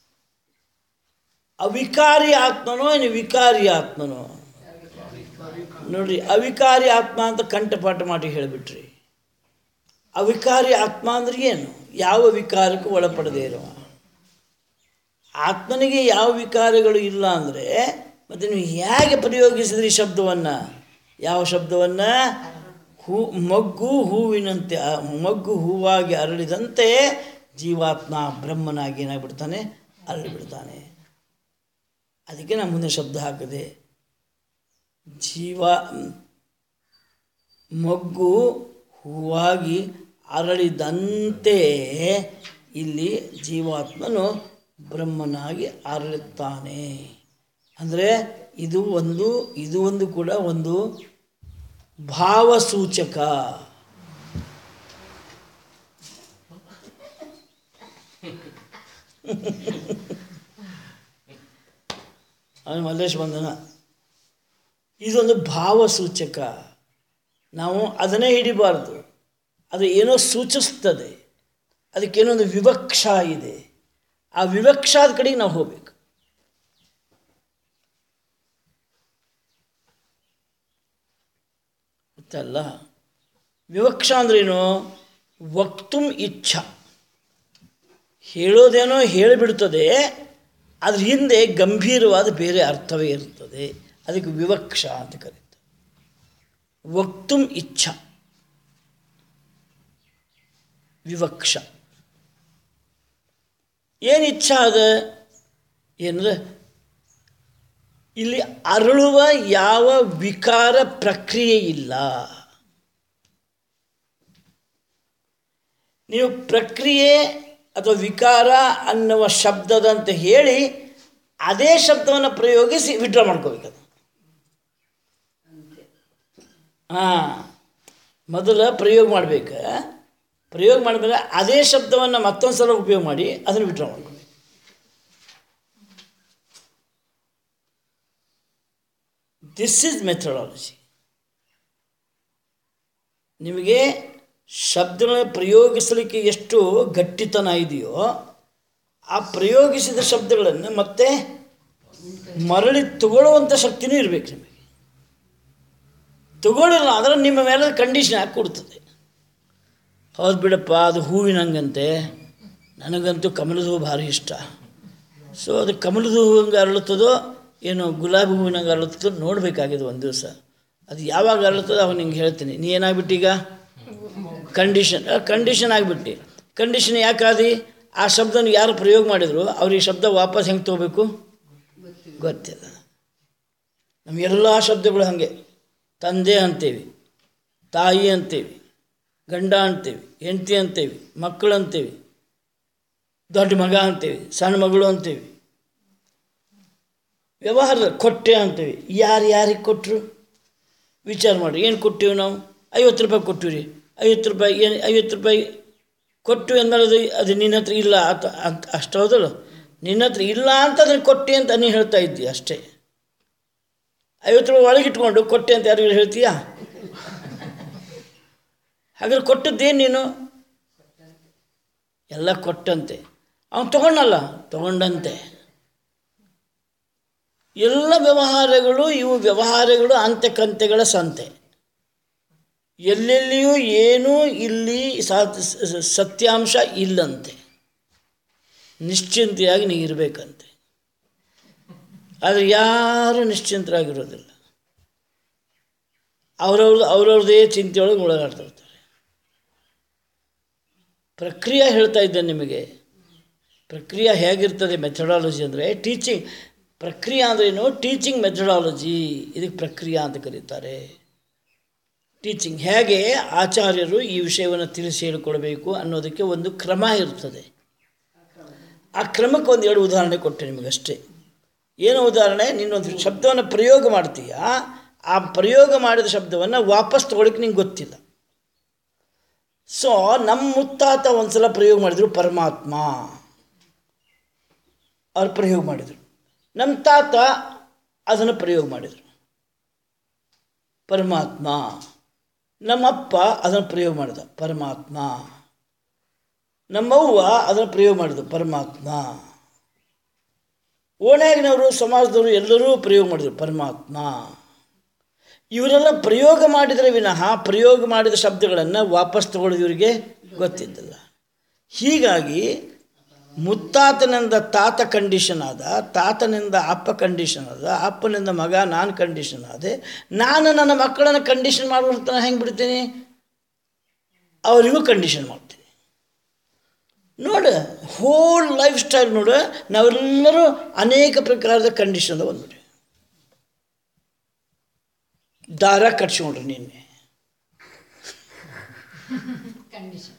ಅವಿಕಾರಿ ಆತ್ಮನೋ ಏನು ವಿಕಾರಿ ಆತ್ಮನೋ ನೋಡ್ರಿ ಅವಿಕಾರಿ ಆತ್ಮ ಅಂತ ಕಂಠಪಾಠ ಮಾಡಿ ಹೇಳಿಬಿಟ್ರಿ ಅವಿಕಾರಿ ಆತ್ಮ ಅಂದ್ರೆ ಏನು ಯಾವ ವಿಕಾರಕ್ಕೂ ಒಳಪಡದೇ ಇರುವ ಆತ್ಮನಿಗೆ ಯಾವ ವಿಕಾರಗಳು ಇಲ್ಲ ಅಂದರೆ ಮತ್ತು ನೀವು ಹೇಗೆ ಪ್ರಯೋಗಿಸಿದ್ರಿ ಶಬ್ದವನ್ನು ಯಾವ ಶಬ್ದವನ್ನು ಹೂ ಮೊಗ್ಗು ಹೂವಿನಂತೆ ಆ ಮೊಗ್ಗು ಹೂವಾಗಿ ಅರಳಿದಂತೆ ಜೀವಾತ್ಮ ಬ್ರಹ್ಮನಾಗಿ ಏನಾಗ್ಬಿಡ್ತಾನೆ ಅರಳಿಬಿಡ್ತಾನೆ ಅದಕ್ಕೆ ನಾನು ಮುಂದೆ ಶಬ್ದ ಹಾಕಿದೆ ಜೀವ ಮೊಗ್ಗು ಹೂವಾಗಿ ಅರಳಿದಂತೆ ಇಲ್ಲಿ ಜೀವಾತ್ಮನು ಬ್ರಹ್ಮನಾಗಿ ಅರಳುತ್ತಾನೆ ಅಂದರೆ ಇದು ಒಂದು ಇದು ಒಂದು ಕೂಡ ಒಂದು ಭಾವಸೂಚಕ ಅವನು ಮಲ್ಲೇಶ್ ಬಂದನ ಇದೊಂದು ಭಾವಸೂಚಕ ನಾವು ಅದನ್ನೇ ಹಿಡಿಬಾರ್ದು ಅದು ಏನೋ ಸೂಚಿಸ್ತದೆ ಅದಕ್ಕೇನೋ ಒಂದು ವಿವಕ್ಷ ಇದೆ ಆ ವಿವಕ್ಷಾದ ಕಡೆಗೆ ನಾವು ಹೋಗ್ಬೇಕು ಗೊತ್ತಲ್ಲ ವಿವಕ್ಷ ಅಂದ್ರೇನು ವಕ್ತುಂ ಇಚ್ಛಾ ಹೇಳೋದೇನೋ ಹೇಳಿಬಿಡ್ತದೆ ಅದ್ರ ಹಿಂದೆ ಗಂಭೀರವಾದ ಬೇರೆ ಅರ್ಥವೇ ಇರ್ತದೆ ಅದಕ್ಕೆ ವಿವಕ್ಷ ಅಂತ ಕರೀತಾರೆ ವಕ್ತುಂ ಇಚ್ಛಾ ವಿವಕ್ಷ ಏನು ಇಚ್ಛಾ ಅದ ಏನಂದ್ರೆ ಇಲ್ಲಿ ಅರಳುವ ಯಾವ ವಿಕಾರ ಪ್ರಕ್ರಿಯೆ ಇಲ್ಲ ನೀವು ಪ್ರಕ್ರಿಯೆ ಅಥವಾ ವಿಕಾರ ಅನ್ನುವ ಶಬ್ದದಂತ ಹೇಳಿ ಅದೇ ಶಬ್ದವನ್ನು ಪ್ರಯೋಗಿಸಿ ವಿಡ್ರಾ ಮಾಡ್ಕೋಬೇಕದು ಹಾಂ ಮೊದಲು ಪ್ರಯೋಗ ಮಾಡಬೇಕು ಪ್ರಯೋಗ ಮಾಡಿದ್ಮೇಲೆ ಅದೇ ಶಬ್ದವನ್ನು ಮತ್ತೊಂದು ಸಲ ಉಪಯೋಗ ಮಾಡಿ ಅದನ್ನು ವಿಡ್ರಾ ಮಾಡ್ಬೇಕು ದಿಸ್ ಈಸ್ ಮೆಥಡಾಲಜಿ ನಿಮಗೆ ಶಬ್ದಗಳ ಪ್ರಯೋಗಿಸಲಿಕ್ಕೆ ಎಷ್ಟು ಗಟ್ಟಿತನ ಇದೆಯೋ ಆ ಪ್ರಯೋಗಿಸಿದ ಶಬ್ದಗಳನ್ನು ಮತ್ತೆ ಮರಳಿ ತಗೊಳ್ಳುವಂಥ ಶಕ್ತಿನೂ ಇರಬೇಕು ನಿಮಗೆ ತಗೊಳ್ಳಿಲ್ಲ ಆದರೆ ನಿಮ್ಮ ಮೇಲೆ ಕಂಡೀಷನ್ ಹಾಕಿ ಕೊಡ್ತದೆ ಹೌದು ಬಿಡಪ್ಪ ಅದು ಹೂವಿನಂಗಂತೆ ನನಗಂತೂ ಕಮಲದ ಹೂವು ಭಾರಿ ಇಷ್ಟ ಸೊ ಅದು ಕಮಲದ ಹೂವಂಗೆ ಅರಳುತ್ತದೋ ಏನು ಗುಲಾಬಿ ಹೂವಿನಂಗೆ ಅರಳುತ್ತದೋ ನೋಡಬೇಕಾಗಿದೆ ಒಂದು ದಿವಸ ಅದು ಯಾವಾಗ ಅರಳುತ್ತದೋ ಅವಾಗ ನಿಂಗೆ ಹೇಳ್ತೀನಿ ನೀ ಏನಾಗ್ಬಿಟ್ಟೀಗ ಕಂಡೀಷನ್ ಕಂಡೀಷನ್ ಆಗಿಬಿಟ್ಟು ಕಂಡೀಷನ್ ಯಾಕಾದಿ ಆ ಶಬ್ದನ ಯಾರು ಪ್ರಯೋಗ ಮಾಡಿದ್ರು ಅವ್ರಿಗೆ ಶಬ್ದ ವಾಪಸ್ ಹೆಂಗೆ ತೊಗೋಬೇಕು ಗೊತ್ತಿಲ್ಲ ನಮ್ಮ ಎಲ್ಲ ಶಬ್ದಗಳು ಹಾಗೆ ತಂದೆ ಅಂತೇವಿ ತಾಯಿ ಅಂತೇವಿ ಗಂಡ ಅಂತೇವಿ ಹೆಂಡತಿ ಅಂತೇವಿ ಮಕ್ಕಳು ಅಂತೇವಿ ದೊಡ್ಡ ಮಗ ಅಂತೇವಿ ಸಣ್ಣ ಮಗಳು ಅಂತೇವಿ ವ್ಯವಹಾರ ಕೊಟ್ಟೆ ಅಂತೇವಿ ಯಾರು ಯಾರಿಗೆ ಕೊಟ್ಟರು ವಿಚಾರ ಮಾಡಿ ಏನು ಕೊಟ್ಟಿವಿ ನಾವು ಐವತ್ತು ರೂಪಾಯಿ ಕೊಟ್ಟಿವಿ ರೀ ಐವತ್ತು ರೂಪಾಯಿ ಏನು ಐವತ್ತು ರೂಪಾಯಿ ಕೊಟ್ಟು ಅಂದ್ಮೇಲೆ ಅದು ಅದು ನಿನ್ನ ಹತ್ರ ಇಲ್ಲ ಅಂತ ಅಂತ ಅಷ್ಟು ಹೌದಲ್ಲ ನಿನ್ನ ಹತ್ರ ಇಲ್ಲ ಅಂತ ಅದನ್ನು ಕೊಟ್ಟೆ ಅಂತ ನೀನು ಹೇಳ್ತಾ ಇದ್ದಿ ಅಷ್ಟೇ ಐವತ್ತು ರೂಪಾಯಿ ಒಳಗಿಟ್ಕೊಂಡು ಕೊಟ್ಟೆ ಅಂತ ಯಾರಿಗೂ ಹೇಳ್ತೀಯಾ ಹಾಗಾದ್ರೆ ಕೊಟ್ಟದ್ದೇನು ನೀನು ಎಲ್ಲ ಕೊಟ್ಟಂತೆ ಅವನು ತಗೊಂಡಲ್ಲ ತಗೊಂಡಂತೆ ಎಲ್ಲ ವ್ಯವಹಾರಗಳು ಇವು ವ್ಯವಹಾರಗಳು ಅಂತೆಕಂತೆಗಳ ಸಂತೆ ಎಲ್ಲೆಲ್ಲಿಯೂ ಏನೂ ಇಲ್ಲಿ ಸಾ- ಸ- ಸತ್ಯಾಂಶ ಇಲ್ಲಂತೆ ನಿಶ್ಚಿಂತೆಯಾಗಿ ನೀ ಇರಬೇಕಂತೆ ಆದರೆ ಯಾರೂ ನಿಶ್ಚಿಂತರಾಗಿರೋದಿಲ್ಲ ಅವ್ರವ್ರದ್ದು ಅವ್ರವ್ರದ್ದೇ ಚಿಂತೆಯೊಳಗೆ ಒಳಗಾಡ್ತಿರ್ತಾರೆ ಪ್ರಕ್ರಿಯೆ ಹೇಳ್ತಾ ಇದ್ದೆ ನಿಮಗೆ ಪ್ರಕ್ರಿಯೆ ಹೇಗಿರ್ತದೆ ಮೆಥಡಾಲಜಿ ಅಂದರೆ ಟೀಚಿಂಗ್ ಪ್ರಕ್ರಿಯೆ ಅಂದ್ರೇನು ಟೀಚಿಂಗ್ ಮೆಥಡಾಲಜಿ ಇದಕ್ಕೆ ಪ್ರಕ್ರಿಯೆ ಅಂತ ಕರೀತಾರೆ ಟೀಚಿಂಗ್ ಹೇಗೆ ಆಚಾರ್ಯರು ಈ ವಿಷಯವನ್ನು ತಿಳಿಸಿ ಹೇಳಿಕೊಡಬೇಕು ಅನ್ನೋದಕ್ಕೆ ಒಂದು ಕ್ರಮ ಇರ್ತದೆ ಆ ಕ್ರಮಕ್ಕೆ ಒಂದು ಎರಡು ಉದಾಹರಣೆ ಕೊಟ್ಟೆ ನಿಮಗಷ್ಟೇ ಏನು ಉದಾಹರಣೆ ನೀನೊಂದು ಶಬ್ದವನ್ನು ಪ್ರಯೋಗ ಮಾಡ್ತೀಯ ಆ ಪ್ರಯೋಗ ಮಾಡಿದ ಶಬ್ದವನ್ನು ವಾಪಸ್ ತೊಗೊಳಕ್ಕೆ ನಿಂಗೆ ಗೊತ್ತಿಲ್ಲ ಸೊ ನಮ್ಮ ಮುತ್ತಾತ ಒಂದ್ಸಲ ಪ್ರಯೋಗ ಮಾಡಿದರು ಪರಮಾತ್ಮ ಅವ್ರು ಪ್ರಯೋಗ ಮಾಡಿದರು ನಮ್ಮ ತಾತ ಅದನ್ನು ಪ್ರಯೋಗ ಮಾಡಿದರು ಪರಮಾತ್ಮ ನಮ್ಮಪ್ಪ ಅದನ್ನು ಪ್ರಯೋಗ ಮಾಡಿದ ಪರಮಾತ್ಮ ನಮ್ಮವ್ವ ಅದನ್ನು ಪ್ರಯೋಗ ಮಾಡಿದ್ರು ಪರಮಾತ್ಮ ಓಣ್ಯಾಗಿನವರು ಸಮಾಜದವರು ಎಲ್ಲರೂ ಪ್ರಯೋಗ ಮಾಡಿದರು ಪರಮಾತ್ಮ ಇವರೆಲ್ಲ ಪ್ರಯೋಗ ಮಾಡಿದರೆ ವಿನಃ ಪ್ರಯೋಗ ಮಾಡಿದ ಶಬ್ದಗಳನ್ನು ವಾಪಸ್ ತಗೊಳ್ಳೋದು ಇವರಿಗೆ ಗೊತ್ತಿದ್ದಿಲ್ಲ ಹೀಗಾಗಿ ಮುತ್ತಾತನಿಂದ ತಾತ ಕಂಡೀಷನ್ ಆದ ತಾತನಿಂದ ಅಪ್ಪ ಕಂಡೀಷನ್ ಆದ ಅಪ್ಪನಿಂದ ಮಗ ನಾನು ಕಂಡೀಷನ್ ಆದೆ ನಾನು ನನ್ನ ಮಕ್ಕಳನ್ನು ಕಂಡೀಷನ್ ಮಾಡುವಂತ ಹೆಂಗೆ ಬಿಡ್ತೀನಿ ಅವರಿಗೂ ಕಂಡೀಷನ್ ಮಾಡ್ತೀನಿ ನೋಡು ಹೋಲ್ ಲೈಫ್ ಸ್ಟೈಲ್ ನೋಡು ನಾವೆಲ್ಲರೂ ಅನೇಕ ಪ್ರಕಾರದ ಕಂಡೀಷನ್ ಬಂದ್ಬಿಟ್ಟು ದಾರ ಕಟ್ಸ್ಕೊಂಡ್ರಿ ನಿನ್ನೆ ಕಂಡೀಷನ್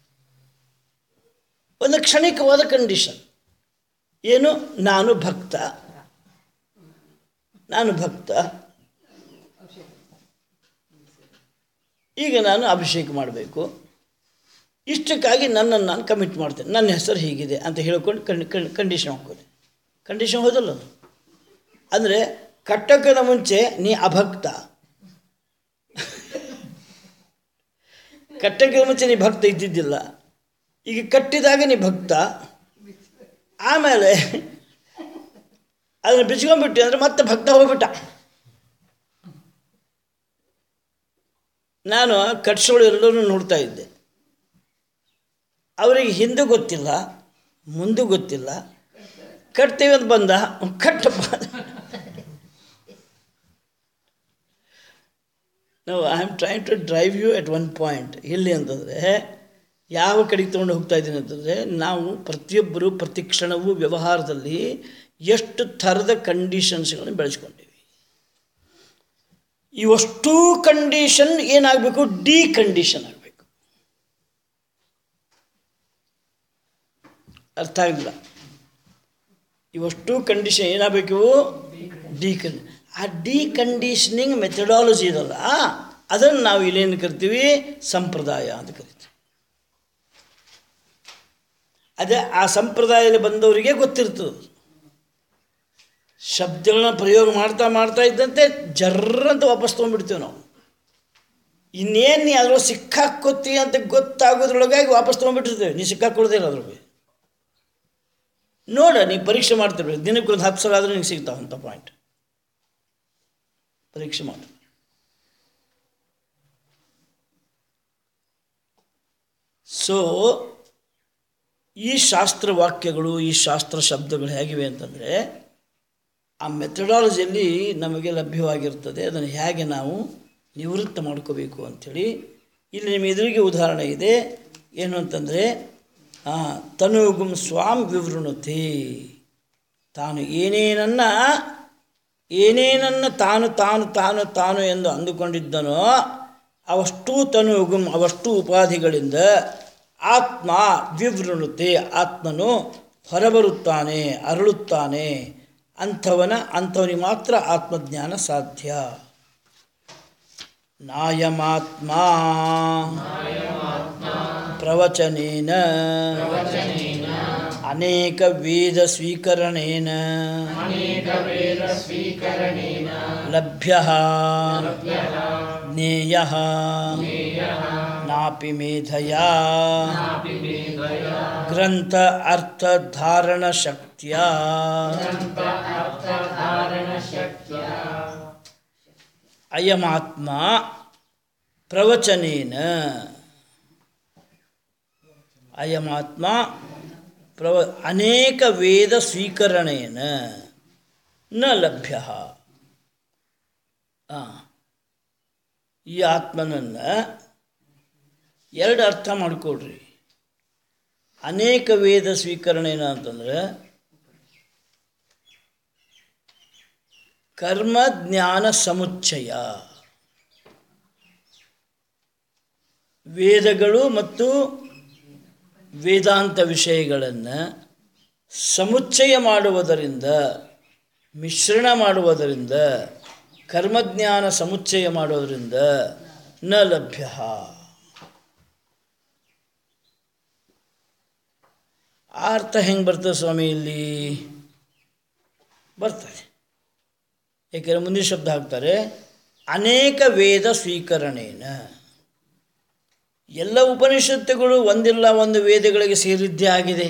ಒಂದು ಕ್ಷಣಿಕವಾದ ಕಂಡೀಷನ್ ಏನು ನಾನು ಭಕ್ತ ನಾನು ಭಕ್ತ ಈಗ ನಾನು ಅಭಿಷೇಕ ಮಾಡಬೇಕು ಇಷ್ಟಕ್ಕಾಗಿ ನನ್ನನ್ನು ನಾನು ಕಮಿಟ್ ಮಾಡ್ತೇನೆ ನನ್ನ ಹೆಸರು ಹೀಗಿದೆ ಅಂತ ಹೇಳ್ಕೊಂಡು ಕಂಡ್ ಕಂಡೀಷನ್ ಹಾಕೋದೆ ಕಂಡೀಷನ್ ಹೋದಲ್ಲ ಅದು ಅಂದರೆ ಕಟ್ಟಕ್ಕದ ಮುಂಚೆ ನೀ ಅಭಕ್ತ ಕಟ್ಟಕ್ಕೆ ಮುಂಚೆ ನೀ ಭಕ್ತ ಇದ್ದಿದ್ದಿಲ್ಲ ಈಗ ಕಟ್ಟಿದಾಗ ನೀ ಭಕ್ತ ಆಮೇಲೆ ಅದನ್ನು ಬಿಚ್ಕೊಂಡ್ಬಿಟ್ಟು ಅಂದರೆ ಮತ್ತೆ ಭಕ್ತ ಹೋಗ್ಬಿಟ್ಟ ನಾನು ಕಟ್ಸೋಳು ಎಲ್ಲರೂ ನೋಡ್ತಾ ಇದ್ದೆ ಅವರಿಗೆ ಹಿಂದೆ ಗೊತ್ತಿಲ್ಲ ಮುಂದೆ ಗೊತ್ತಿಲ್ಲ ಕಟ್ತೀವಿ ಅಂತ ಬಂದ ಕಟ್ಟಪ್ಪ ನಾವು I am trying to drive you at one point ಎಲ್ಲಿ ಅಂತಂದರೆ ಯಾವ ಕಡೆಗೆ ತೊಗೊಂಡು ಹೋಗ್ತಾ ಇದ್ದೀನಿ ಅಂತಂದರೆ ನಾವು ಪ್ರತಿಯೊಬ್ಬರು ಪ್ರತಿ ಕ್ಷಣವೂ ವ್ಯವಹಾರದಲ್ಲಿ ಎಷ್ಟು ಥರದ ಕಂಡೀಷನ್ಸ್ಗಳನ್ನು ಬೆಳೆಸ್ಕೊಂಡಿವಿ ಇವಷ್ಟೂ ಕಂಡೀಷನ್ ಏನಾಗಬೇಕು ಡಿ ಕಂಡೀಷನ್ ಆಗಬೇಕು ಅರ್ಥ ಆಗಿಲ್ಲ ಇವಷ್ಟು ಕಂಡೀಷನ್ ಏನಾಗಬೇಕು ಡಿ ಕನ್ ಆ ಡಿ ಕಂಡೀಷನಿಂಗ್ ಮೆಥಡಾಲಜಿ ಇದಲ್ಲ ಅದನ್ನು ನಾವು ಇಲ್ಲೇನು ಕರಿತೀವಿ ಸಂಪ್ರದಾಯ ಅಂತ ಕರಿತೀವಿ ಅದೇ ಆ ಸಂಪ್ರದಾಯದಲ್ಲಿ ಬಂದವರಿಗೆ ಗೊತ್ತಿರ್ತದೆ ಶಬ್ದಗಳನ್ನ ಪ್ರಯೋಗ ಮಾಡ್ತಾ ಮಾಡ್ತಾ ಇದ್ದಂತೆ ಜರ್ರಂತ ವಾಪಸ್ ತೊಗೊಂಡ್ಬಿಡ್ತೀವಿ ನಾವು ಇನ್ನೇನು ನೀ ಅದ್ರೊಳಗೆ ಸಿಕ್ಕಾಕ್ಕೋತಿ ಅಂತ ಗೊತ್ತಾಗೋದ್ರೊಳಗಾಗಿ ವಾಪಸ್ ತೊಗೊಂಡ್ಬಿಟ್ಟಿರ್ತೇವೆ ನೀ ಸಿಕ್ಕಾಕೊಳ್ದೇ ಇಲ್ಲ ಅದ್ರೊಳಗೆ ನೋಡ ನೀ ಪರೀಕ್ಷೆ ಮಾಡ್ತಿರ್ಬೇಕು ದಿನಕ್ಕೆ ಒಂದು ಹತ್ತು ಸಲ ಆದರೂ ನಿಂಗೆ ಸಿಗ್ತಾವ ಅಂತ ಪಾಯಿಂಟ್ ಪರೀಕ್ಷೆ ಮಾಡು ಸೊ ಈ ಶಾಸ್ತ್ರ ವಾಕ್ಯಗಳು ಈ ಶಾಸ್ತ್ರ ಶಬ್ದಗಳು ಹೇಗಿವೆ ಅಂತಂದರೆ ಆ ಮೆಥಡಾಲಜಿಯಲ್ಲಿ ನಮಗೆ ಲಭ್ಯವಾಗಿರ್ತದೆ ಅದನ್ನು ಹೇಗೆ ನಾವು ನಿವೃತ್ತ ಮಾಡ್ಕೋಬೇಕು ಅಂಥೇಳಿ ಇಲ್ಲಿ ನಿಮ್ಮ ಎದುರಿಗೆ ಉದಾಹರಣೆ ಇದೆ ಏನು ಅಂತಂದರೆ ತನುಗುಂ ಸ್ವಾಮ್ ವಿವೃಣತೆ ತಾನು ಏನೇನನ್ನ ಏನೇನನ್ನು ತಾನು ತಾನು ತಾನು ತಾನು ಎಂದು ಅಂದುಕೊಂಡಿದ್ದನೋ ಅವಷ್ಟೂ ತನುಗುಂ ಅವಷ್ಟೂ ಉಪಾಧಿಗಳಿಂದ ಆತ್ಮ ವಿವೃಣತೆ ಆತ್ಮನು ಹೊರಬರುತ್ತಾನೆ ಅರಳುತ್ತಾನೆ ಅಂಥವನ ಅಂಥವನಿಗೆ ಮಾತ್ರ ಆತ್ಮಜ್ಞಾನ ಸಾಧ್ಯ ನಾಯಮಾತ್ಮ ಪ್ರವಚನೇನ ಅನೇಕ ವೇದ ಸ್ವೀಕರಣೇನ ಲಭ್ಯ ಜ್ಞೇಯ ನಾಪಿ ಮೇಧಯ ಗ್ರಂಥ ಅರ್ಥಧಾರಣ ಶಕ್ತಿಯ ಅಯಮಾತ್ಮ ಪ್ರವಚನೇನ ಅಯಮಾತ್ಮ ಪ್ರವ ಅನೇಕ ವೇದ ಸ್ವೀಕರಣೇನ ನ ಲಭ್ಯ ಆ, ಈ ಆತ್ಮನನ್ನು ಎರಡು ಅರ್ಥ ಮಾಡಿಕೊಡ್ರಿ ಅನೇಕ ವೇದ ಸ್ವೀಕರಣೇನ ಅಂತಂದ್ರೆ ಕರ್ಮ ಜ್ಞಾನ ಸಮುಚ್ಚಯ ವೇದಗಳು ಮತ್ತು ವೇದಾಂತ ವಿಷಯಗಳನ್ನು ಸಮುಚ್ಚಯ ಮಾಡುವುದರಿಂದ ಮಿಶ್ರಣ ಮಾಡುವುದರಿಂದ ಕರ್ಮಜ್ಞಾನ ಸಮುಚ್ಚಯ ಮಾಡೋದರಿಂದ ನ ಲಭ್ಯ ಆ ಅರ್ಥ ಹೆಂಗೆ ಬರ್ತದೆ ಸ್ವಾಮಿ ಇಲ್ಲಿ ಬರ್ತದೆ ಏಕೆಂದರೆ ಮುಂದಿನ ಶಬ್ದ ಹಾಕ್ತಾರೆ ಅನೇಕ ವೇದ ಸ್ವೀಕರಣೇನ ಎಲ್ಲ ಉಪನಿಷತ್ತುಗಳು ಒಂದಿಲ್ಲ ಒಂದು ವೇದಗಳಿಗೆ ಸೇರಿದ್ದೇ ಆಗಿದೆ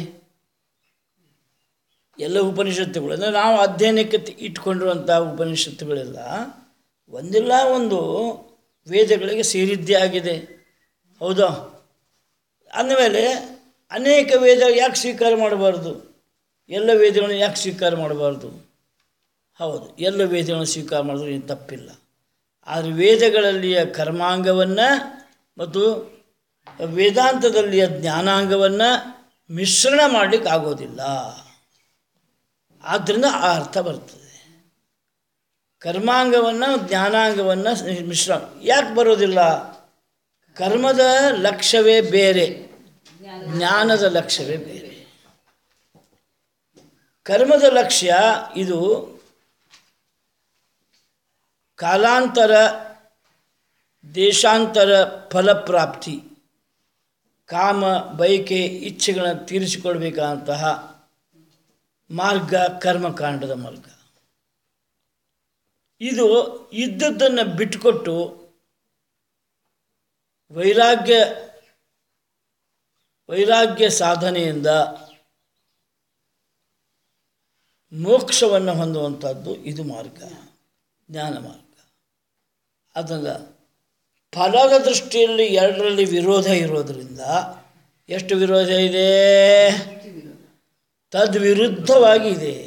ಎಲ್ಲ ಉಪನಿಷತ್ತುಗಳು ಅಂದರೆ ನಾವು ಅಧ್ಯಯನಕ್ಕೆ ತಿ- ಇಟ್ಕೊಂಡಿರುವಂಥ ಉಪನಿಷತ್ತುಗಳೆಲ್ಲ ಒಂದಿಲ್ಲ ಒಂದು ವೇದಗಳಿಗೆ ಸೇರಿದ್ದೇ ಆಗಿದೆ ಹೌದಾ ಅಂದಮೇಲೆ ಅನೇಕ ವೇದ ಯಾಕೆ ಸ್ವೀಕಾರ ಮಾಡಬಾರ್ದು ಎಲ್ಲ ವೇದಗಳನ್ನು ಯಾಕೆ ಸ್ವೀಕಾರ ಮಾಡಬಾರ್ದು ಹೌದು ಎಲ್ಲ ವೇದಗಳನ್ನು ಸ್ವೀಕಾರ ಮಾಡಿದ್ರು ಏನು ತಪ್ಪಿಲ್ಲ ಆದರೆ ವೇದಗಳಲ್ಲಿಯ ಕರ್ಮಾಂಗವನ್ನು ಮತ್ತು ವೇದಾಂತದಲ್ಲಿಯ ಜ್ಞಾನಾಂಗವನ್ನು ಮಿಶ್ರಣ ಮಾಡಲಿಕ್ಕೆ ಆಗೋದಿಲ್ಲ ಆದ್ದರಿಂದ ಆ ಅರ್ಥ ಬರ್ತದೆ ಕರ್ಮಾಂಗವನ್ನು ಜ್ಞಾನಾಂಗವನ್ನು ಮಿಶ್ರಣ ಯಾಕೆ ಬರೋದಿಲ್ಲ ಕರ್ಮದ ಲಕ್ಷ್ಯವೇ ಬೇರೆ ಜ್ಞಾನದ ಲಕ್ಷ್ಯವೇ ಬೇರೆ ಕರ್ಮದ ಲಕ್ಷ್ಯ ಇದು ಕಾಲಾಂತರ ದೇಶಾಂತರ ಫಲಪ್ರಾಪ್ತಿ ಕಾಮ ಬಯಕೆ ಇಚ್ಛೆಗಳನ್ನು ತೀರಿಸಿಕೊಳ್ಬೇಕಾದಂತಹ ಮಾರ್ಗ ಕರ್ಮಕಾಂಡದ ಮಾರ್ಗ ಇದು ಇದ್ದದ್ದನ್ನು ಬಿಟ್ಟುಕೊಟ್ಟು ವೈರಾಗ್ಯ ವೈರಾಗ್ಯ ಸಾಧನೆಯಿಂದ ಮೋಕ್ಷವನ್ನು ಹೊಂದುವಂಥದ್ದು ಇದು ಮಾರ್ಗ ಜ್ಞಾನ ಮಾರ್ಗ ಅದಲ್ಲ ಫಲದ ದೃಷ್ಟಿಯಲ್ಲಿ ಎರಡರಲ್ಲಿ ವಿರೋಧ ಇರೋದರಿಂದ ಎಷ್ಟು ವಿರೋಧ ಇದೆ ತದ್ವಿರುದ್ಧವಾಗಿ ಇದೆ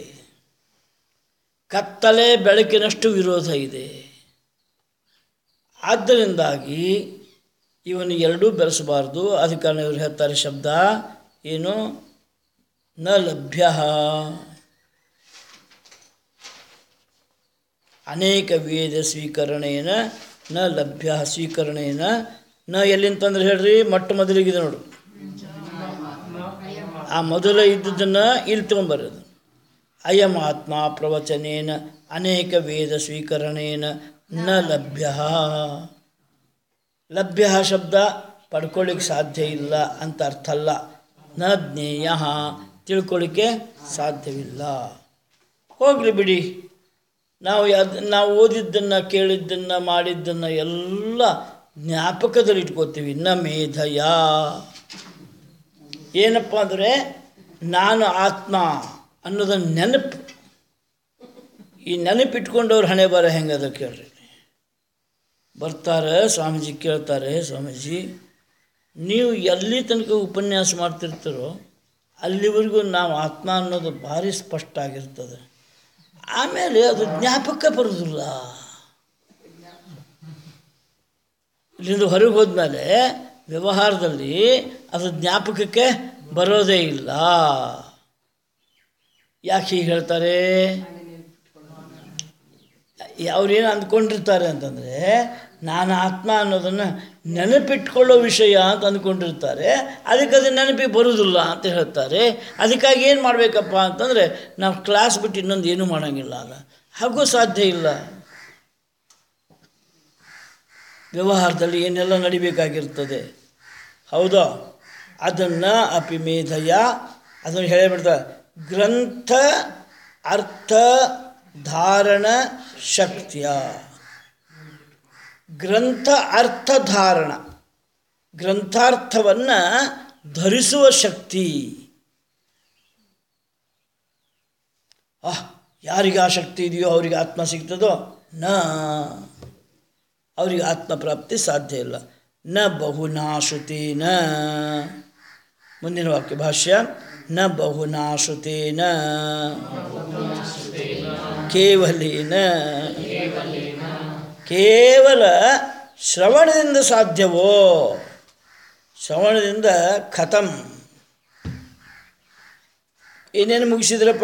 ಕತ್ತಲೆ ಬೆಳಕಿನಷ್ಟು ವಿರೋಧ ಇದೆ ಆದ್ದರಿಂದಾಗಿ ಇವನು ಎರಡೂ ಬೆಳೆಸಬಾರ್ದು ಅದಕ್ಕೆ ಕಾರಣ ಇವರು ಹೇಳ್ತಾರೆ ಶಬ್ದ ಏನು ನ ಲಭ್ಯ ಅನೇಕ ವೇದ ಸ್ವೀಕರಣೇನ ನ ಲಭ್ಯ ಸ್ವೀಕರಣೇನ ನ ಎಲ್ಲಿಂತಂದ್ರೆ ಹೇಳ್ರಿ ಮೊಟ್ಟ ಮೊದಲಿಗಿದೆ ನೋಡು ಆ ಮೊದಲ ಇದ್ದದನ್ನು ಇಲ್ಲಿ ತೊಗೊಂಬರೋದು ಅಯಂ ಆತ್ಮ ಪ್ರವಚನೇನ ಅನೇಕ ವೇದ ಸ್ವೀಕರಣೇನ ನ ಲಭ್ಯ ಲಭ್ಯ ಶಬ್ದ ಪಡ್ಕೊಳ್ಳಿಕ್ಕೆ ಸಾಧ್ಯ ಇಲ್ಲ ಅಂತ ಅರ್ಥ ಅಲ್ಲ ನ ಜ್ಞೇಯ ತಿಳ್ಕೊಳ್ಳಿಕ್ಕೆ ಸಾಧ್ಯವಿಲ್ಲ ಹೋಗಲಿ ಬಿಡಿ ನಾವು ಯಾವ್ದು ನಾವು ಓದಿದ್ದನ್ನು ಕೇಳಿದ್ದನ್ನು ಮಾಡಿದ್ದನ್ನು ಎಲ್ಲ ಜ್ಞಾಪಕದಲ್ಲಿ ಇಟ್ಕೋತೀವಿ ನ ಮೇಧಯ ಏನಪ್ಪ ಅಂದರೆ ನಾನು ಆತ್ಮ ಅನ್ನೋದನ್ನು ನೆನಪು ಈ ನೆನಪಿಟ್ಕೊಂಡವ್ರು ಹಣೆ ಬರ ಹೆಂಗದ ಕೇಳ್ರಿ ಬರ್ತಾರೆ ಸ್ವಾಮೀಜಿ ಕೇಳ್ತಾರೆ ಸ್ವಾಮೀಜಿ ನೀವು ಎಲ್ಲಿ ತನಕ ಉಪನ್ಯಾಸ ಮಾಡ್ತಿರ್ತೀರೋ ಅಲ್ಲಿವರೆಗೂ ನಾವು ಆತ್ಮ ಅನ್ನೋದು ಭಾರಿ ಸ್ಪಷ್ಟ ಆಗಿರ್ತದೆ ಆಮೇಲೆ ಅದು ಜ್ಞಾಪಕ ಬರೋದಿಲ್ಲ ಇಲ್ಲಿಂದ ಹೊರಗೆ ಹೋದ್ಮೇಲೆ ವ್ಯವಹಾರದಲ್ಲಿ ಅದು ಜ್ಞಾಪಕಕ್ಕೆ ಬರೋದೇ ಇಲ್ಲ ಯಾಕೆ ಹೀಗೆ ಹೇಳ್ತಾರೆ ಅವ್ರೇನು ಅಂದ್ಕೊಂಡಿರ್ತಾರೆ ಅಂತಂದರೆ ನಾನು ಆತ್ಮ ಅನ್ನೋದನ್ನು ನೆನಪಿಟ್ಕೊಳ್ಳೋ ವಿಷಯ ಅಂತ ಅಂದ್ಕೊಂಡಿರ್ತಾರೆ ಅದಕ್ಕೆ ಅದು ನೆನಪಿಗೆ ಬರೋದಿಲ್ಲ ಅಂತ ಹೇಳ್ತಾರೆ ಅದಕ್ಕಾಗಿ ಏನು ಮಾಡಬೇಕಪ್ಪ ಅಂತಂದರೆ ನಾವು ಕ್ಲಾಸ್ ಬಿಟ್ಟು ಇನ್ನೊಂದು ಏನೂ ಮಾಡೋಂಗಿಲ್ಲ ಅಲ್ಲ ಹಾಗೂ ಸಾಧ್ಯ ಇಲ್ಲ ವ್ಯವಹಾರದಲ್ಲಿ ಏನೆಲ್ಲ ನಡಿಬೇಕಾಗಿರ್ತದೆ ಹೌದಾ ಅದನ್ನು ಅಪಿಮೇಧಯ ಅದನ್ನು ಹೇಳಿಬಿಡ್ತಾರೆ ಗ್ರಂಥ ಅರ್ಥ ಧಾರಣ ಶಕ್ತಿಯ ಗ್ರಂಥ ಅರ್ಥ ಧಾರಣ ಗ್ರಂಥಾರ್ಥವನ್ನು ಧರಿಸುವ ಶಕ್ತಿ ಆಹ್ ಯಾರಿಗೆ ಆ ಶಕ್ತಿ ಇದೆಯೋ ಅವರಿಗೆ ಆತ್ಮ ಸಿಗ್ತದೋ ನ ಅವರಿಗೆ ಆತ್ಮ ಪ್ರಾಪ್ತಿ ಸಾಧ್ಯ ಇಲ್ಲ ನ ಬಹುನಾಶ್ರುತೇನ ಮುಂದಿನ ವಾಕ್ಯ ಭಾಷ್ಯ ನ ಬಹುನಾಶ್ರುತೇನ ಕೇವಲೇನ ಕೇವಲ ಶ್ರವಣದಿಂದ ಸಾಧ್ಯವೋ ಶ್ರವಣದಿಂದ ಖತಮ್ ಏನೇನು ಮುಗಿಸಿದ್ರಪ್ಪ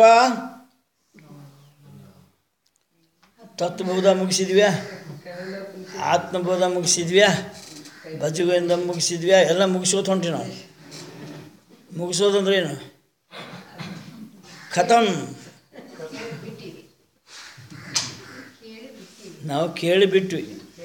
ತತ್ವಬೋಧ ಮುಗಿಸಿದ್ವ್ಯಾ ಆತ್ಮಬೋಧ ಮುಗಿಸಿದ್ವ್ಯಾ ಭಜಗೋವಿಂದ ಮುಗಿಸಿದ್ವ್ಯಾ ಎಲ್ಲ ಮುಗಿಸೋದು ಹೊಂಟಿ ನಾವು ಮುಗಿಸೋದಂದ್ರೆ ಏನು ಖತಮ್ ನಾವು ಕೇಳಿ ಬಿಟ್ವಿ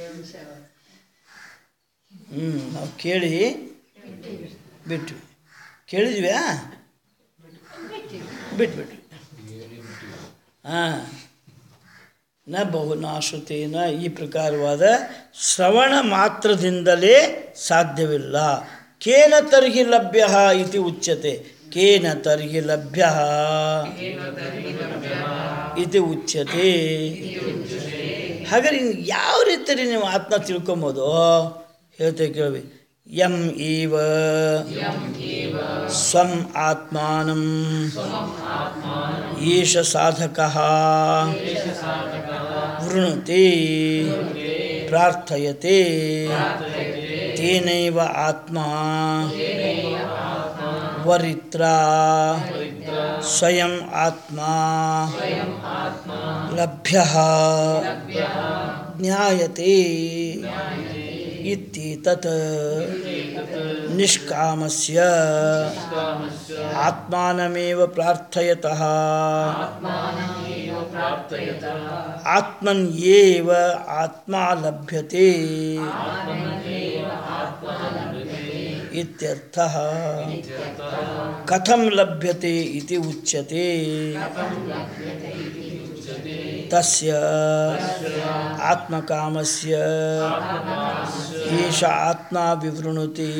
ಹ್ಞೂ ನಾವು ಕೇಳಿ ಬಿಟ್ವಿ ಕೇಳಿದ್ವ್ಯಾ ಬಿಟ್ಬಿಟ್ವಿ ಹಾಂ ನ ಬಹುನಾಶ್ರುತೇನ ಈ ಪ್ರಕಾರವಾದ ಶ್ರವಣ ಮಾತ್ರದಿಂದಲೇ ಸಾಧ್ಯವಿಲ್ಲ ಕೇನ ತರ್ಹಿ ಲಭ್ಯ ಇತಿ ಉಚ್ಯತೆ ಕೇನ ತರ್ಹಿ ಲಭ್ಯ ಇತಿ ಉಚ್ಯತೆ ಹಾಗಾದ್ರೆ ಇನ್ನು ಯಾವ ರೀತಿಯಲ್ಲಿ ನೀವು ಆತ್ಮ ತಿಳ್ಕೊಬೋದು ಹೇಳ್ತೇವೆ ಕೇಳಿ ಯಂ ಇವ ಸ್ವಂ ಆತ್ಮಾನಂ ಈಶ ಸಾಧಕ ವೃಣುತೆ ಪ್ರಾರ್ಥಯತೆ ತೇನೈವ ಆತ್ಮ ವರಿತ್ರ ಸ್ವಯಂ ಆತ್ಮ ಲಭ್ಯ ಜ್ಞಾಯತೆ ಇತ್ಯೇತತ್ ನಿಷ್ಕಾಮಸ್ಯ ಆತ್ಮಾನಮೇವ ಪ್ರಾರ್ಥಯತಃ ಆತ್ಮನ್ ಏವ ಆತ್ಮ ಲಭ್ಯತೆ ಇತ್ಯರ್ಥಃ ಕಥಂ ಲಭ್ಯತೆ ಇತಿ ಉಚ್ಯತೆ ತಸ್ಯ ಆತ್ಮಕಾಮಸ್ಯ ಏಷ ಆತ್ಮ ವಿವೃಣುತಿ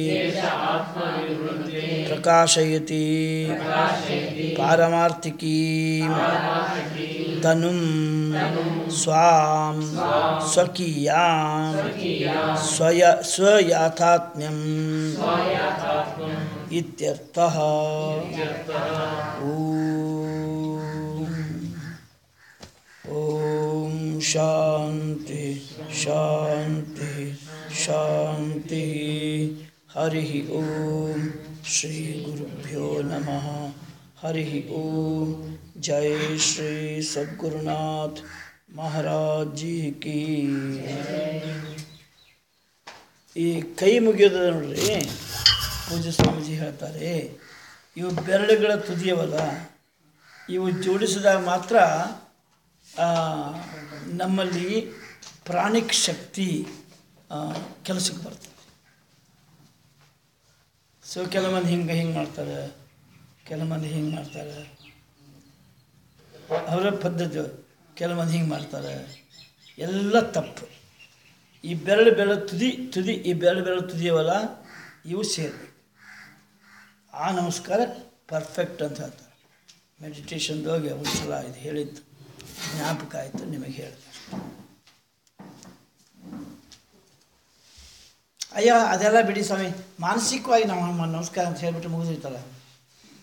ಪ್ರಕಾಶಯತಿ ಪಾರಮಾರ್ಥಿಕೀ ತನುಂ ಸ್ವಾಂ ಸ್ವಕೀಯಾಂ ಸ್ವಯ ಸ್ವಯಾಥಾತ್ಮ್ಯಂ ಇತ್ಯರ್ಥಃ ಓಂ ಓಂ ಶಾಂತಿ ಶಾಂತಿ ಶಾಂತಿ ಹರಿ ಓಂ ಶ್ರೀ ಗುರುಭ್ಯೋ ನಮಃ ಹರಿ ಓಂ ಜೈ ಶ್ರೀ ಸದ್ಗುರುನಾಥ್ ಮಹಾರಾಜ್ ಜಿ ಕಿ ಈ ಕೈ ಮುಗಿಯೋದ ನೋಡ್ರಿ ಪೂಜ್ಯ ಸ್ವಾಮೀಜಿ ಹೇಳ್ತಾರೆ ಇವು ಬೆರಳುಗಳ ತುದಿಯವಲ್ಲ ಇವು ಜೋಡಿಸಿದಾಗ ಮಾತ್ರ ಆ, ನಮ್ಮಲ್ಲಿ ಪ್ರಾಣಿಕ್ ಶಕ್ತಿ ಆ, ಕೆಲಸಕ್ಕೆ ಬರ್ತದೆ ಸೊ ಕೆಲವು ಮಂದಿ ಹಿಂಗೆ ಹಿಂಗೆ ಮಾಡ್ತಾರೆ ಕೆಲವು ಮಂದಿ ಹಿಂಗೆ ಮಾಡ್ತಾರೆ ಅವರ ಪದ್ಧತಿ ಕೆಲವು ಮಂದಿ ಹಿಂಗೆ ಮಾಡ್ತಾರೆ ಎಲ್ಲ ತಪ್ಪು ಈ ಬೆರಳು ಬೆರಳು ತುದಿ ತುದಿ ಈ ಬೆರಳು ಬೆರಳು ತುದಿಯವಲ್ಲ ಇವು ಸೇರಬೇಕು ಆ ನಮಸ್ಕಾರ ಪರ್ಫೆಕ್ಟ್ ಅಂತ ಹೇಳ್ತಾರೆ ಮೆಡಿಟೇಷನ್ದೋಗಿ ಒಂದು ಸಲ ಇದು ಹೇಳಿದ್ದು ಜ್ಞಾಪಕ ಆಯಿತು ನಿಮಗೆ ಹೇಳಿದೆ ಅಯ್ಯೋ ಅದೆಲ್ಲ ಬಿಡಿ ಸ್ವಾಮಿ ಮಾನಸಿಕವಾಗಿ ನಾವು ನಮಸ್ಕಾರ ಅಂತ ಹೇಳ್ಬಿಟ್ಟು ಮುಗಿದಿರ್ತಲ್ಲ